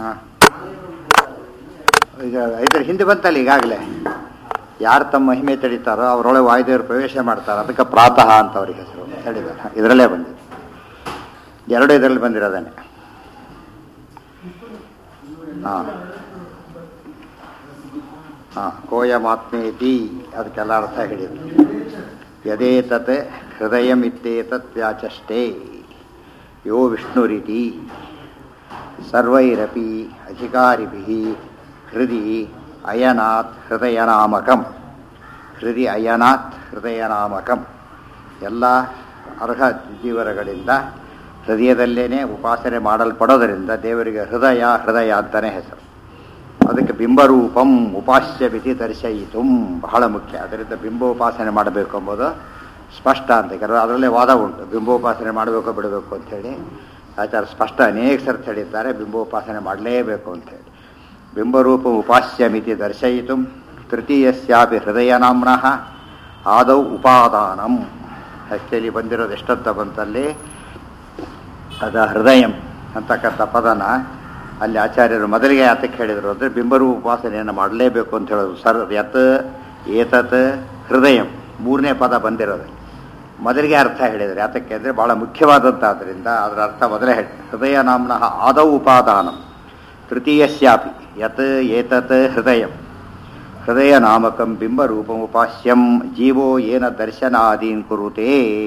ಹಾಂ ಈಗ ಇದ್ರ ಹಿಂದೆ ಬಂತಲ್ಲ ಈಗಾಗಲೇ ಯಾರು ತಮ್ಮ ಮಹಿಮೆ ತಡೀತಾರೋ ಅವರೊಳಗೆ ವಾಯುದೇವರು ಪ್ರವೇಶ ಮಾಡ್ತಾರೋ ಅದಕ್ಕೆ ಪ್ರಾತಃ ಅಂತ ಅವ್ರಿಗೆ ಹೆಸರು ಹೇಳಿದ್ದಾರೆ ಇದರಲ್ಲೇ ಬಂದಿದೆ ಎರಡು ಇದರಲ್ಲಿ ಬಂದಿರೋದೇನೆ ಹಾಂ ಹಾಂ ಕೋಯಮಾತ್ಮೇತಿ ಅದಕ್ಕೆಲ್ಲ ಅರ್ಥ ಹೇಳಿದ್ರು ಯದೇತತ್ ಹೃದಯಮಿತ್ತೇತತ್ ವ್ಯಾಚಷ್ಟೇ ಯೋ ವಿಷ್ಣುರಿತಿ ಸರ್ವೈರಪಿ ಅಧಿಕಾರಿಭಿः ಹೃದಿ ಅಯನಾತ್ ಹೃದಯನಾಮಕಂ ಹೃದಿ ಅಯನಾತ್ ಹೃದಯನಾಮಕಂ ಎಲ್ಲ ಅರ್ಹ ಜೀವರಗಳಿಂದ ಹೃದಯದಲ್ಲೇನೆ ಉಪಾಸನೆ ಮಾಡಲ್ಪಡೋದರಿಂದ ದೇವರಿಗೆ ಹೃದಯ ಹೃದಯ ಅಂತಲೇ ಹೆಸರು ಅದಕ್ಕೆ ಬಿಂಬರೂಪಂ ಉಪಾಸ್ಯ ಬಿತಿ ದರ್ಶಯಿತು ಬಹಳ ಮುಖ್ಯ ಅದರಿಂದ ಬಿಂಬೋಪಾಸನೆ ಮಾಡಬೇಕು ಎಂಬುದು ಸ್ಪಷ್ಟ ಅಂತ ಕೆಲವರು ಅದರಲ್ಲೇ ವಾದ ಉಂಟು ಬಿಂಬೋಪಾಸನೆ ಮಾಡಬೇಕು ಬಿಡಬೇಕು ಅಂಥೇಳಿ ಆಚಾರ ಸ್ಪಷ್ಟ ಅನೇಕ ಸರ್ತಿ ಹೇಳಿದ್ದಾರೆ ಬಿಂಬೋಪಾಸನೆ ಮಾಡಲೇಬೇಕು ಅಂಥೇಳಿ ಬಿಂಬರೂಪ ಉಪಾಸ್ಯ ಮಿತಿ ದರ್ಶಯಿತು ತೃತೀಯಸ್ಯಾಪಿ ಹೃದಯನಾಮ್ನಃ ಆದೌ ಉಪಾದಾನಂ ಆ್ಯಕ್ಚುಲಿ ಬಂದಿರೋದು ಎಷ್ಟೊತ್ತ ಬಂತಲ್ಲಿ ಅದ ಹೃದಯಂ ಅಂತಕ್ಕಂಥ ಪದನ ಅಲ್ಲಿ ಆಚಾರ್ಯರು ಮೊದಲಿಗೆ ಯಾತಕ್ಕೆ ಹೇಳಿದರು ಅಂದರೆ ಬಿಂಬರೂಪ ಉಪಾಸನೆಯನ್ನು ಮಾಡಲೇಬೇಕು ಅಂತ ಹೇಳೋದು ಸರ್ ಯತ್ ಏತತ್ ಹೃದಯಂ ಮೂರನೇ ಪದ ಬಂದಿರೋದು ಮೊದಲಿಗೆ ಅರ್ಥ ಹೇಳಿದರು ಯಾತಕ್ಕೆ ಅಂದರೆ ಭಾಳ ಮುಖ್ಯವಾದಂಥ ಆದ್ದರಿಂದ ಅದರ ಅರ್ಥ ಮೊದಲೇ ಹೇಳಿ ಹೃದಯ ನಾಮ್ನಃ ಆದೌ ಉಪಾದಾನಂ ತೃತೀಯಸ್ಯಾಪಿ ಯತ್ ಏತತ್ ಹೃದಯಂ ಹೃದಯ ನಾಮಕಂ ಬಿಂಬರೂಪಂ ಉಪಾಸ್ಯಂ ಜೀವೋ ಏನ ದರ್ಶನಾದೀನ್ ಕುರುತೇ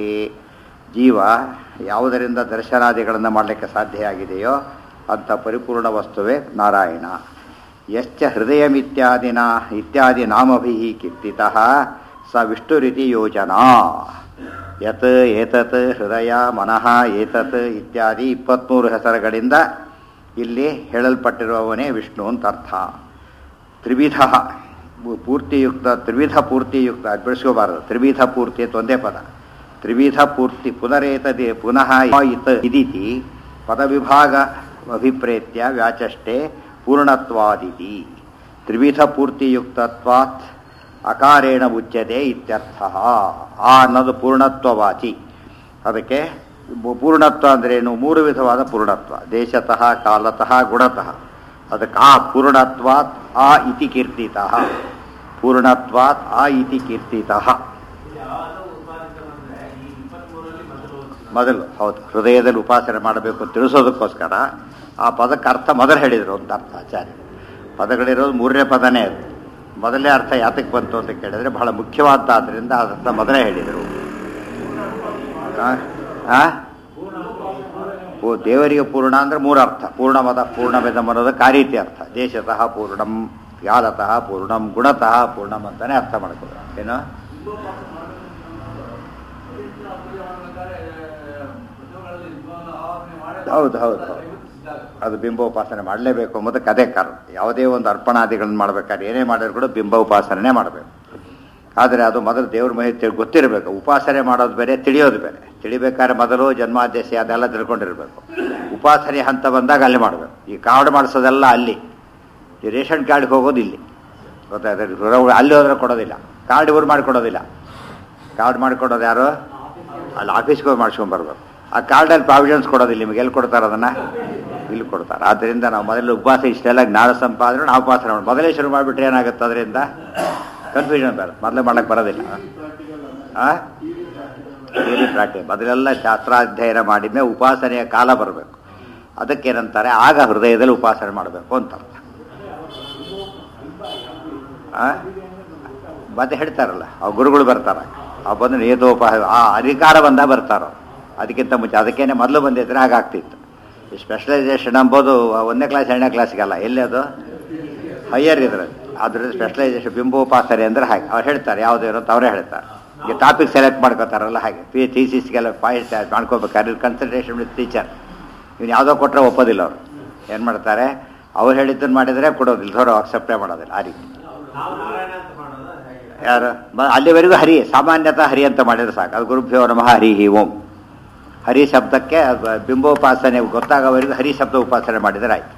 ಜೀವ ಯಾವುದರಿಂದ ದರ್ಶನಾದಿಗಳನ್ನು ಮಾಡಲಿಕ್ಕೆ ಸಾಧ್ಯ ಆಗಿದೆಯೋ ಅಂಥ ಪರಿಪೂರ್ಣ ವಸ್ತುವೇ ನಾರಾಯಣ ಯಶ್ಚ ಹೃದಯಮಿತ್ಯಾದಿನ ಇತ್ಯಾದಿ ನಾಮಭಿ ಕೀರ್ತಿತಃ ಸ ವಿಷ್ಣುರಿತಿ ಯೋಜನಾ ಯತ್ ಏತತ್ ಹೃದಯ ಮನಃ ಏತತ್ ಇತ್ಯಾದಿ ಇಪ್ಪತ್ತ್ಮೂರು ಹೆಸರುಗಳಿಂದ ಇಲ್ಲಿ ಹೇಳಲ್ಪಟ್ಟಿರುವವನೇ ವಿಷ್ಣು ಅಂತ ಅರ್ಥ ತ್ರಿವಿಧ ಪೂರ್ತಿಯುಕ್ತ ತ್ರಿವಿಧ ಪೂರ್ತಿಯುಕ್ತ ಅದು ಬಿಡಿಸ್ಕೋಬಾರದು ತ್ರಿವಿಧ ಪೂರ್ತಿ ಅಂತ ಒಂದೇ ಪದ ತ್ರಿವಿಧ ಪೂರ್ತಿ ಪುನರೇತದೆ ಪುನಃ ಇತ್ ಇದಿತಿ ಪದವಿಭಾಗ ಅಭಿಪ್ರೇತ್ಯ ವ್ಯಾಚಷ್ಟೇ ಪೂರ್ಣತ್ವಾದಿತಿ ತ್ರಿವಿಧ ಪೂರ್ತಿಯುಕ್ತತ್ವಾತ್ ಅಕಾರೇಣ ಉಚ್ಯತೆ ಇತ್ಯರ್ಥ ಆ ಅನ್ನೋದು ಪೂರ್ಣತ್ವವಾಚಿ ಅದಕ್ಕೆ ಪೂರ್ಣತ್ವ ಅಂದ್ರೇನು ಮೂರು ವಿಧವಾದ ಪೂರ್ಣತ್ವ ದೇಶತಃ ಕಾಲತಃ ಗುಣತಃ ಅದಕ್ಕೆ ಆ ಪೂರ್ಣತ್ವಾತ್ ಆ ಇತಿ ಕೀರ್ತಿತಃ ಪೂರ್ಣತ್ವಾತ್ ಆ ಇತಿ ಕೀರ್ತಿತಃ ಮೊದಲು ಹೌದು ಹೃದಯದಲ್ಲಿ ಉಪಾಸನೆ ಮಾಡಬೇಕು ಅಂತ ತಿಳಿಸೋದಕ್ಕೋಸ್ಕರ ಆ ಪದಕ್ಕೆ ಅರ್ಥ ಮೊದಲು ಹೇಳಿದರು ಒಂದು ಅರ್ಥ ಆಚಾರ್ಯ ಪದಗಳಿರೋದು ಮೂರನೇ ಪದನೇ ಅದು ಮೊದಲನೇ ಅರ್ಥ ಯಾತಕ್ಕೆ ಬಂತು ಅಂತ ಕೇಳಿದ್ರೆ ಬಹಳ ಮುಖ್ಯವಾದ ಆದ್ದರಿಂದ ಅದರ್ಥ ಮೊದಲೇ ಹೇಳಿದರು ಓ ದೇವರಿಗೆ ಪೂರ್ಣ ಅಂದ್ರೆ ಮೂರು ಅರ್ಥ ಪೂರ್ಣಮದ ಪೂರ್ಣವೆದ ಅನ್ನೋದಕ್ಕೆ ಆ ರೀತಿ ಅರ್ಥ ದೇಶತಃ ಪೂರ್ಣಂ ಕಾಲತಃ ಪೂರ್ಣಂ ಗುಣತಃ ಪೂರ್ಣಂ ಅಂತಾನೆ ಅರ್ಥ ಮಾಡ್ಕೋದು ಏನು ಹೌದು ಹೌದು ಹೌದು ಅದು ಬಿಂಬ ಉಪಾಸನೆ ಮಾಡಲೇಬೇಕು ಎಂಬುದಕ್ಕೆ ಅದೇ ಕಾರಣ ಯಾವುದೇ ಒಂದು ಅರ್ಪಣಾದಿಗಳನ್ನು ಮಾಡ್ಬೇಕಾದ್ರೆ ಏನೇ ಮಾಡಿದ್ರು ಕೂಡ ಬಿಂಬ ಉಪಾಸನೆ ಮಾಡಬೇಕು ಆದರೆ ಅದು ಮೊದಲು ದೇವ್ರ ಮನೆ ಗೊತ್ತಿರಬೇಕು ಉಪಾಸನೆ ಮಾಡೋದು ಬೇರೆ ತಿಳಿಯೋದು ಬೇರೆ ತಿಳಿಬೇಕಾದ್ರೆ ಮೊದಲು ಜನ್ಮಾದೇಶ ಅದೆಲ್ಲ ತಿಳ್ಕೊಂಡಿರ್ಬೇಕು ಉಪಾಸನೆ ಹಂತ ಬಂದಾಗ ಅಲ್ಲಿ ಮಾಡಬೇಕು ಈ ಕಾರ್ಡ್ ಮಾಡಿಸೋದೆಲ್ಲ ಅಲ್ಲಿ ಈ ರೇಷನ್ ಕಾರ್ಡ್ಗೆ ಹೋಗೋದು ಇಲ್ಲಿ ಗೊತ್ತಾಯ್ತು ಅಲ್ಲಿ ಹೋದ್ರೆ ಕೊಡೋದಿಲ್ಲ ಕಾರ್ಡ್ ಇವ್ರು ಮಾಡಿಕೊಡೋದಿಲ್ಲ ಕಾರ್ಡ್ ಮಾಡಿಕೊಡೋದು ಯಾರು ಅಲ್ಲಿ ಆಫೀಸ್ಗೆ ಹೋಗಿ ಮಾಡ್ಸ್ಕೊಂಬರ್ಬೇಕು ಆ ಕಾರ್ಡಲ್ಲಿ ಪ್ರಾವಿಷನ್ಸ್ ಕೊಡೋದಿಲ್ಲ ನಿಮಗೆ ಎಲ್ಲಿ ಕೊಡ್ತಾರೆ ಅದನ್ನು ಇಲ್ಲಿ ಕೊಡ್ತಾರೆ ಆದ್ದರಿಂದ ನಾವು ಮೊದಲು ಉಪವಾಸ ಇಷ್ಟೆಲ್ಲ ಜ್ಞಾನ ಸಂಪಾದನೆ ನಾವು ಉಪವಾಸ ಮಾಡಿ ಮೊದಲೇ ಶುರು ಮಾಡಿಬಿಟ್ರೆ ಏನಾಗುತ್ತೆ ಅದರಿಂದ ಕನ್ಫ್ಯೂಷನ್ ಬರುತ್ತೆ ಮೊದಲೇ ಮಾಡಕ್ಕೆ ಬರೋದಿಲ್ಲ ಹಾಂ ಪ್ರಾಕ್ಟಿಸ್ ಮೊದಲೆಲ್ಲ ಶಾಸ್ತ್ರಾಧ್ಯಯನ ಮಾಡಿದ್ಮೇಲೆ ಉಪಾಸನೆಯ ಕಾಲ ಬರಬೇಕು ಅದಕ್ಕೇನಂತಾರೆ ಆಗ ಹೃದಯದಲ್ಲಿ ಉಪಾಸನೆ ಮಾಡಬೇಕು ಅಂತ ಅರ್ಥ ಮತ್ತೆ ಹೇಳ್ತಾರಲ್ಲ ಆ ಗುರುಗಳು ಬರ್ತಾರ ಆ ಬಂದು ನೇತೋಪಾಸ ಆ ಅಧಿಕಾರ ಬಂದ ಬರ್ತಾರೋ ಅದಕ್ಕಿಂತ ಮುಂಚೆ ಅದಕ್ಕೇನೆ ಮೊದಲು ಬಂದಿದ್ರೆ ಹಾಗಾಗ್ತಿತ್ತು ಈ ಸ್ಪೆಷಲೈಸೇಷನ್ ಅಂಬೋದು ಒಂದನೇ ಕ್ಲಾಸ್ ಎರಡನೇ ಕ್ಲಾಸ್ಗೆಲ್ಲ ಎಲ್ಲಿ ಅದು ಹೈಯರ್ ಇದ್ರಲ್ಲಿ ಅದ್ರ ಸ್ಪೆಷಲೈಸೇಷನ್ ಬಿಂಬೋಪಾಸನೆ ಅಂದ್ರೆ ಹಾಗೆ ಅವ್ರು ಹೇಳ್ತಾರೆ ಯಾವುದೇ ಇರೋ ಅವರೇ ಹೇಳ್ತಾರೆ ಈಗ ಟಾಪಿಕ್ ಸೆಲೆಕ್ಟ್ ಮಾಡ್ಕೋತಾರಲ್ಲ ಹಾಗೆ ಪಿ ಥೀಸಿಸ್ಗೆಲ್ಲ ಪಾಯಿಂಟ್ ಮಾಡ್ಕೋಬೇಕಾದ್ರೆ ಕನ್ಸಲ್ಟೇಷನ್ ವಿತ್ ಟೀಚರ್ ಇವ್ನು ಯಾವುದೋ ಕೊಟ್ಟರೆ ಒಪ್ಪೋದಿಲ್ಲ ಅವರು ಏನು ಮಾಡ್ತಾರೆ ಅವ್ರು ಹೇಳಿದ್ದನ್ನು ಮಾಡಿದರೆ ಕೊಡೋದಿಲ್ಲ ಧೋರ ಅಕ್ಸೆಪ್ಟೇ ಮಾಡೋದಿಲ್ಲ ಆ ರೀತಿ ಯಾರು ಅಲ್ಲಿವರೆಗೂ ಹರಿ ಸಾಮಾನ್ಯತಃ ಹರಿ ಅಂತ ಮಾಡಿದ್ರೆ ಸಾಕು ಅದು ಗುರುಭ್ಯೋ ನಮಃ ಹರಿ ಹಿ ಓಂ ಹರಿ ಶಬ್ದಕ್ಕೆ ಬಿಂಬೋಪಾಸನೆ ಗೊತ್ತಾಗೋವರೆಗೂ ಹರಿ ಶಬ್ದ ಉಪಾಸನೆ ಮಾಡಿದರೆ ಆಯ್ತು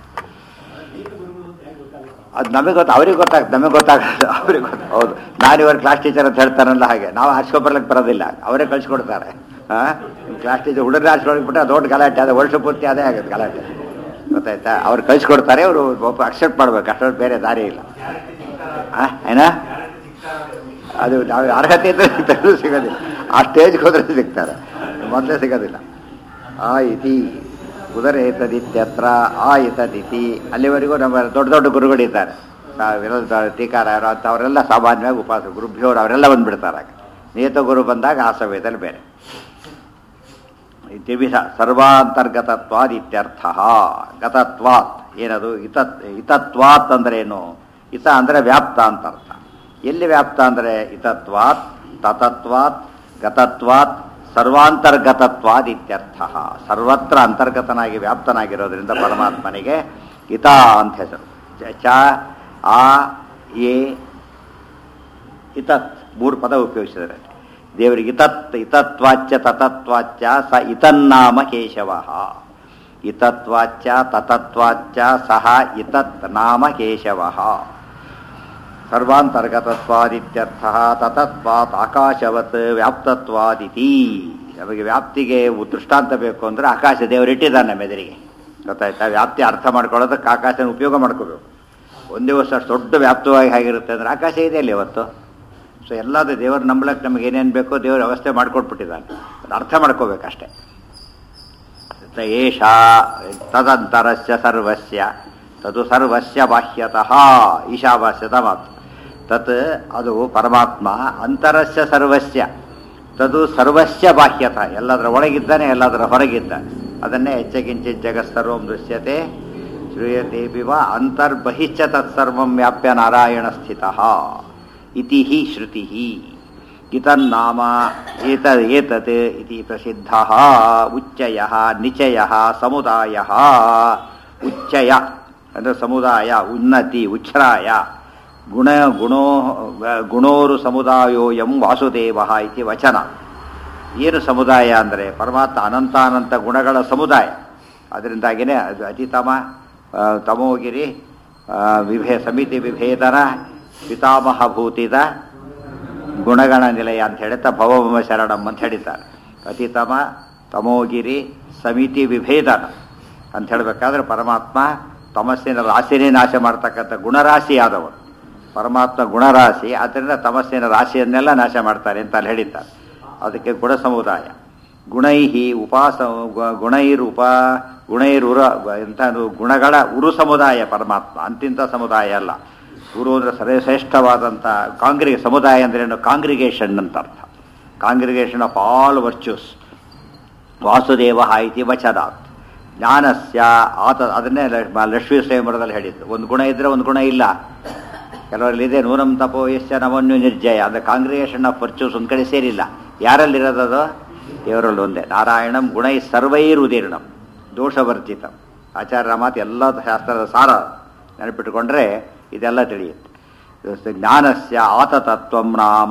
ಅದು ನಮಗೆ ಗೊತ್ತ ಅವ್ರಿಗೆ ಗೊತ್ತಾಗ್ತದೆ ನಮಗೆ ಗೊತ್ತಾಗಲ್ಲ ಅವ್ರಿಗೆ ಗೊತ್ತ ಹೌದು ನಾನು ಇವರು ಕ್ಲಾಸ್ ಟೀಚರ್ ಅಂತ ಹೇಳ್ತಾರಲ್ಲ ಹಾಗೆ ನಾವು ಹಾಸ್ಕೊಬರ್ಲಿಕ್ಕೆ ಬರೋದಿಲ್ಲ ಅವರೇ ಕಳಿಸ್ಕೊಡ್ತಾರೆ ಹಾಂ ಕ್ಲಾಸ್ ಟೀಚರ್ ಹುಡುಗರು ಹಾಸ್ಕೊಳಕ್ಬಿಟ್ರೆ ದೊಡ್ಡ ಗಲಾಟೆ ಅದೇ ವರ್ಷ ಪೂರ್ತಿ ಅದೇ ಆಗುತ್ತೆ ಗಲಾಟೆ ಗೊತ್ತಾಯ್ತಾ ಅವ್ರು ಕಳಿಸ್ಕೊಡ್ತಾರೆ ಅವರು ಒಬ್ಬ ಅಕ್ಸೆಪ್ಟ್ ಮಾಡ್ಬೇಕು ಅಷ್ಟೊಂದು ಬೇರೆ ದಾರಿ ಇಲ್ಲ ಆ, ಏನ ಅದು ನಾವು ಅರ್ಹತೆ ಇದ್ರೆ ಸಿಗ್ತಾರೆ ಸಿಗೋದಿಲ್ಲ ಆ ಸ್ಟೇಜ್ಗೆ ಹೋದ್ರೆ ಸಿಗ್ತಾರೆ ಮೊದಲೇ ಸಿಗೋದಿಲ್ಲ ಆ ಇತಿ ಉದರ ಏತದಿತ್ಯತ್ರ ಆ ಇತದಿತಿ ಅಲ್ಲಿವರೆಗೂ ನಮ್ಮ ದೊಡ್ಡ ದೊಡ್ಡ ಗುರುಗಳಿದ್ದಾರೆ ವಿರೋಧ ಟೀಕಾರಾಯರು ಅಂತ ಅವರೆಲ್ಲ ಸಾಮಾನ್ಯವಾಗಿ ಉಪವಾಸ ಗುರುಭ್ಯೋರು ಅವರೆಲ್ಲ ಬಂದ್ಬಿಡ್ತಾರೆ ಆಗ. ನಿಯತ ಗುರು ಬಂದಾಗ ಆ ಸಮಯದಲ್ಲಿ ಬೇರೆ ತ್ರಿವಿಧ ಸರ್ವಾಂತರ್ಗತತ್ವಾದ್ ಇತ್ಯರ್ಥ ಗತತ್ವಾತ್ ಏನದು ಇತತ್ ಇತತ್ವಾತ್ ಅಂದ್ರೆ ಏನು ಇತ ಅಂದ್ರೆ ವ್ಯಾಪ್ತ ಅಂತ ಅರ್ಥ ಎಲ್ಲಿ ವ್ಯಾಪ್ತ ಅಂದ್ರೆ ಇತತ್ವಾತ್ ತತತ್ವಾತ್ ಗತತ್ವಾತ್ ಸರ್ವಾಂತರ್ಗತತ್ವಾದ್ ಇತ್ಯರ್ಥ ಸರ್ವತ್ರ ಅಂತರ್ಗತನಾಗಿ ವ್ಯಾಪ್ತನಾಗಿರೋದ್ರಿಂದ ಪರಮಾತ್ಮನಿಗೆ ಇತ ಅಂತ ಹೆಸರು ಚ- ಚ ಆ ಎ ಇತತ್ ಮೂರು ಪದ ಉಪಯೋಗಿಸಿದರೆ ದೇವರಿಗೆ ಇತತ್ ಇತತ್ವಾಚ್ಯ ತತತ್ವಾಚ್ಯ ಸ ಇತನ್ನಾಮ ಕೇಶವ ಇತತ್ವಾಚ್ಯ ತತತ್ವಾಚ್ಯ ಸಹ ಇತತ್ ನಾಮ ಕೇಶವ ಸರ್ವಾಂತರ್ಗತತ್ವಾದಿತ್ಯರ್ಥ ತತತ್ವಾತ್ ಆಕಾಶವತ್ ವ್ಯಾಪ್ತತ್ವಾದಿತಿ ನಮಗೆ ವ್ಯಾಪ್ತಿಗೆ ಉ- ದೃಷ್ಟಾಂತ ಬೇಕು ಅಂದರೆ ಆಕಾಶ ದೇವರಿಟ್ಟಿದ್ದಾನೆ ನಮ್ಮ ಎದುರಿಗೆ ಗೊತ್ತಾಯ್ತಾ ವ್ಯಾಪ್ತಿ ಅರ್ಥ ಮಾಡ್ಕೊಳ್ಳೋದಕ್ಕೆ ಆಕಾಶನ ಉಪಯೋಗ ಮಾಡ್ಕೋಬೇಕು ಒಂದೇ ವರ್ಷ ಅಷ್ಟು ದೊಡ್ಡ ವ್ಯಾಪ್ತವಾಗಿ ಹೇಗಿರುತ್ತೆ ಅಂದರೆ ಆಕಾಶ ಇದೆ ಅಲ್ಲಿ ಇವತ್ತು ಸೊ ಎಲ್ಲಾದ ದೇವರು ನಂಬಲಕ್ಕೆ ನಮಗೆ ಏನೇನು ಬೇಕೋ ದೇವರು ವ್ಯವಸ್ಥೆ ಮಾಡಿಕೊಟ್ಬಿಟ್ಟಿದ್ದಾನೆ ಅದು ಅರ್ಥ ಮಾಡ್ಕೋಬೇಕಷ್ಟೇ ತ ಏಷ ತದಂತರಸ್ಯ ಸರ್ವಸ್ಯ ತದು ಸರ್ವಸ್ಯ ಬಾಹ್ಯತಃ ಈಶಾವಾಸ್ಯದ ಮಾತು ತತ್ ಅದು ಪರಮಾತ್ಮ ಅಂತರಸ್ಯ ಸರ್ವಸ್ಯ ತದು ಸರ್ವಸ್ಯ ಬಾಹ್ಯತಃ ಎಲ್ಲದರ ಒಳಗಿದ್ದಾನೆ ಎಲ್ಲದರ ಹೊರಗಿದ್ದಾನೆ ಅದನ್ನೇ ಹೆಚ್ಚಗಿಂಚಿತ್ ಜಗತ್ಸರ್ವಂ ದೃಶ್ಯತೆ ಶ್ರೂಯತೆ ಬಿವ ಅಂತರ್ಬಹಿಶ್ಚ ತತ್ಸರ್ವಂ ವ್ಯಾಪ್ಯ ನಾರಾಯಣ ಸ್ಥಿತಃ ಇತಿ ಹಿ ಶ್ರುತಿ ಇತನ್ನಾಮ ಏತ ಏತತ್ ಇತಿ ಪ್ರಸಿದ್ಧ ಉಚ್ಚಯ ನಿಚಯ ಸಮುದಾಯ ಉಚ್ಚಯ ಅಂದರೆ ಸಮುದಾಯ ಉನ್ನತಿ ಉಚ್ಛ್ರಾಯ ಗುಣ ಗುಣೋ ಗುಣೋರು ಸಮುದಾಯೋ ಎಂ ವಾಸುದೇವ ಇತಿ ವಚನ ಏನು ಸಮುದಾಯ ಅಂದರೆ ಪರಮಾತ್ಮ ಅನಂತಾನಂತ ಗುಣಗಳ ಸಮುದಾಯ ಅದರಿಂದಾಗಿನೇ ಅದು ಅತಿತಮ ಆ, ತಮೋಗಿರಿ ಆ, ವಿಭೇ ಸಮಿತಿ ವಿಭೇದನ ಪಿತಾಮಹಭೂತಿದ ಗುಣಗಣ ನಿಲಯ ಅಂತ ಹೇಳ್ತಾ ಭವಭಮ ಶರಣಂ ಅಂತ ಹೇಳಿದ್ದಾರೆ ಅತಿತಮ ತಮೋಗಿರಿ ಸಮಿತಿ ವಿಭೇದನ ಅಂತ ಹೇಳಬೇಕಾದ್ರೆ ಪರಮಾತ್ಮ ತಮಸ್ಸಿನ ರಾಶಿನೇ ನಾಶ ಮಾಡ್ತಕ್ಕಂಥ ಗುಣರಾಶಿಯಾದವನು ಪರಮಾತ್ಮ ಗುಣರಾಶಿ ಆದ್ದರಿಂದ ತಮಸ್ಸಿನ ರಾಶಿಯನ್ನೆಲ್ಲ ನಾಶ ಮಾಡ್ತಾರೆ ಅಂತ ಅಲ್ಲಿ ಹೇಳಿದ್ದಾರೆ ಅದಕ್ಕೆ ಗುಣ ಸಮುದಾಯ ಗುಣೈಹಿ ಉಪಾಸ ಗು- ಗುಣೈರುಪ ಗುಣೈರುರ ಎಂಥ ಗುಣಗಳ ಉರು ಸಮುದಾಯ ಪರಮಾತ್ಮ ಅಂತಿಂತ ಸಮುದಾಯ ಅಲ್ಲ ಗುರು ಅಂದರೆ ಸರ್ವಶ್ರೇಷ್ಠವಾದಂಥ ಕಾಂಗ್ರಿ ಸಮುದಾಯ ಅಂದ್ರೆ ಏನು ಕಾಂಗ್ರಿಗೇಷನ್ ಅಂತ ಅರ್ಥ congregation of all virtues Vasudeva ಇತಿ ವಚನಾತ್ ಜ್ಞಾನಸ್ಯ ಆತ ಅದನ್ನೇ ಲ- ಲಕ್ಷ್ಮೀ ಸ್ವಯಂವರದಲ್ಲಿ ಹೇಳಿದ್ದು ಒಂದು ಗುಣ ಇದ್ರೆ ಒಂದು ಗುಣ ಇಲ್ಲ ಕೆಲವರಲ್ಲಿ ಇದೆ ನೂನಂ ತಪೋ ಯಶ್ಚ ನವನ್ಯು ನಿರ್ಜಯ ಅಂದರೆ ಕಾಂಗ್ರಿಗೇಷನ್ ಆಫ್ ವರ್ಚ್ಯೂಸ್ ಒಂದು ಕಡೆ ಸೇರಿಲ್ಲ ಯಾರಲ್ಲಿರೋದದು ದೇವರಲ್ಲಿ ಒಂದೇ ನಾರಾಯಣಂ ಗುಣೈ ಸರ್ವೈರುದೀರ್ಣಂ ದೋಷವರ್ಜಿತಂ ಆಚಾರ್ಯರ ಮಾತು ಎಲ್ಲ ಶಾಸ್ತ್ರದ ಸಾರ ನೆನಪಿಟ್ಟುಕೊಂಡ್ರೆ ಇದೆಲ್ಲ ತಿಳಿಯುತ್ತೆ ಜ್ಞಾನಸ್ಯ ಆತತತ್ವಂ ನಾಮ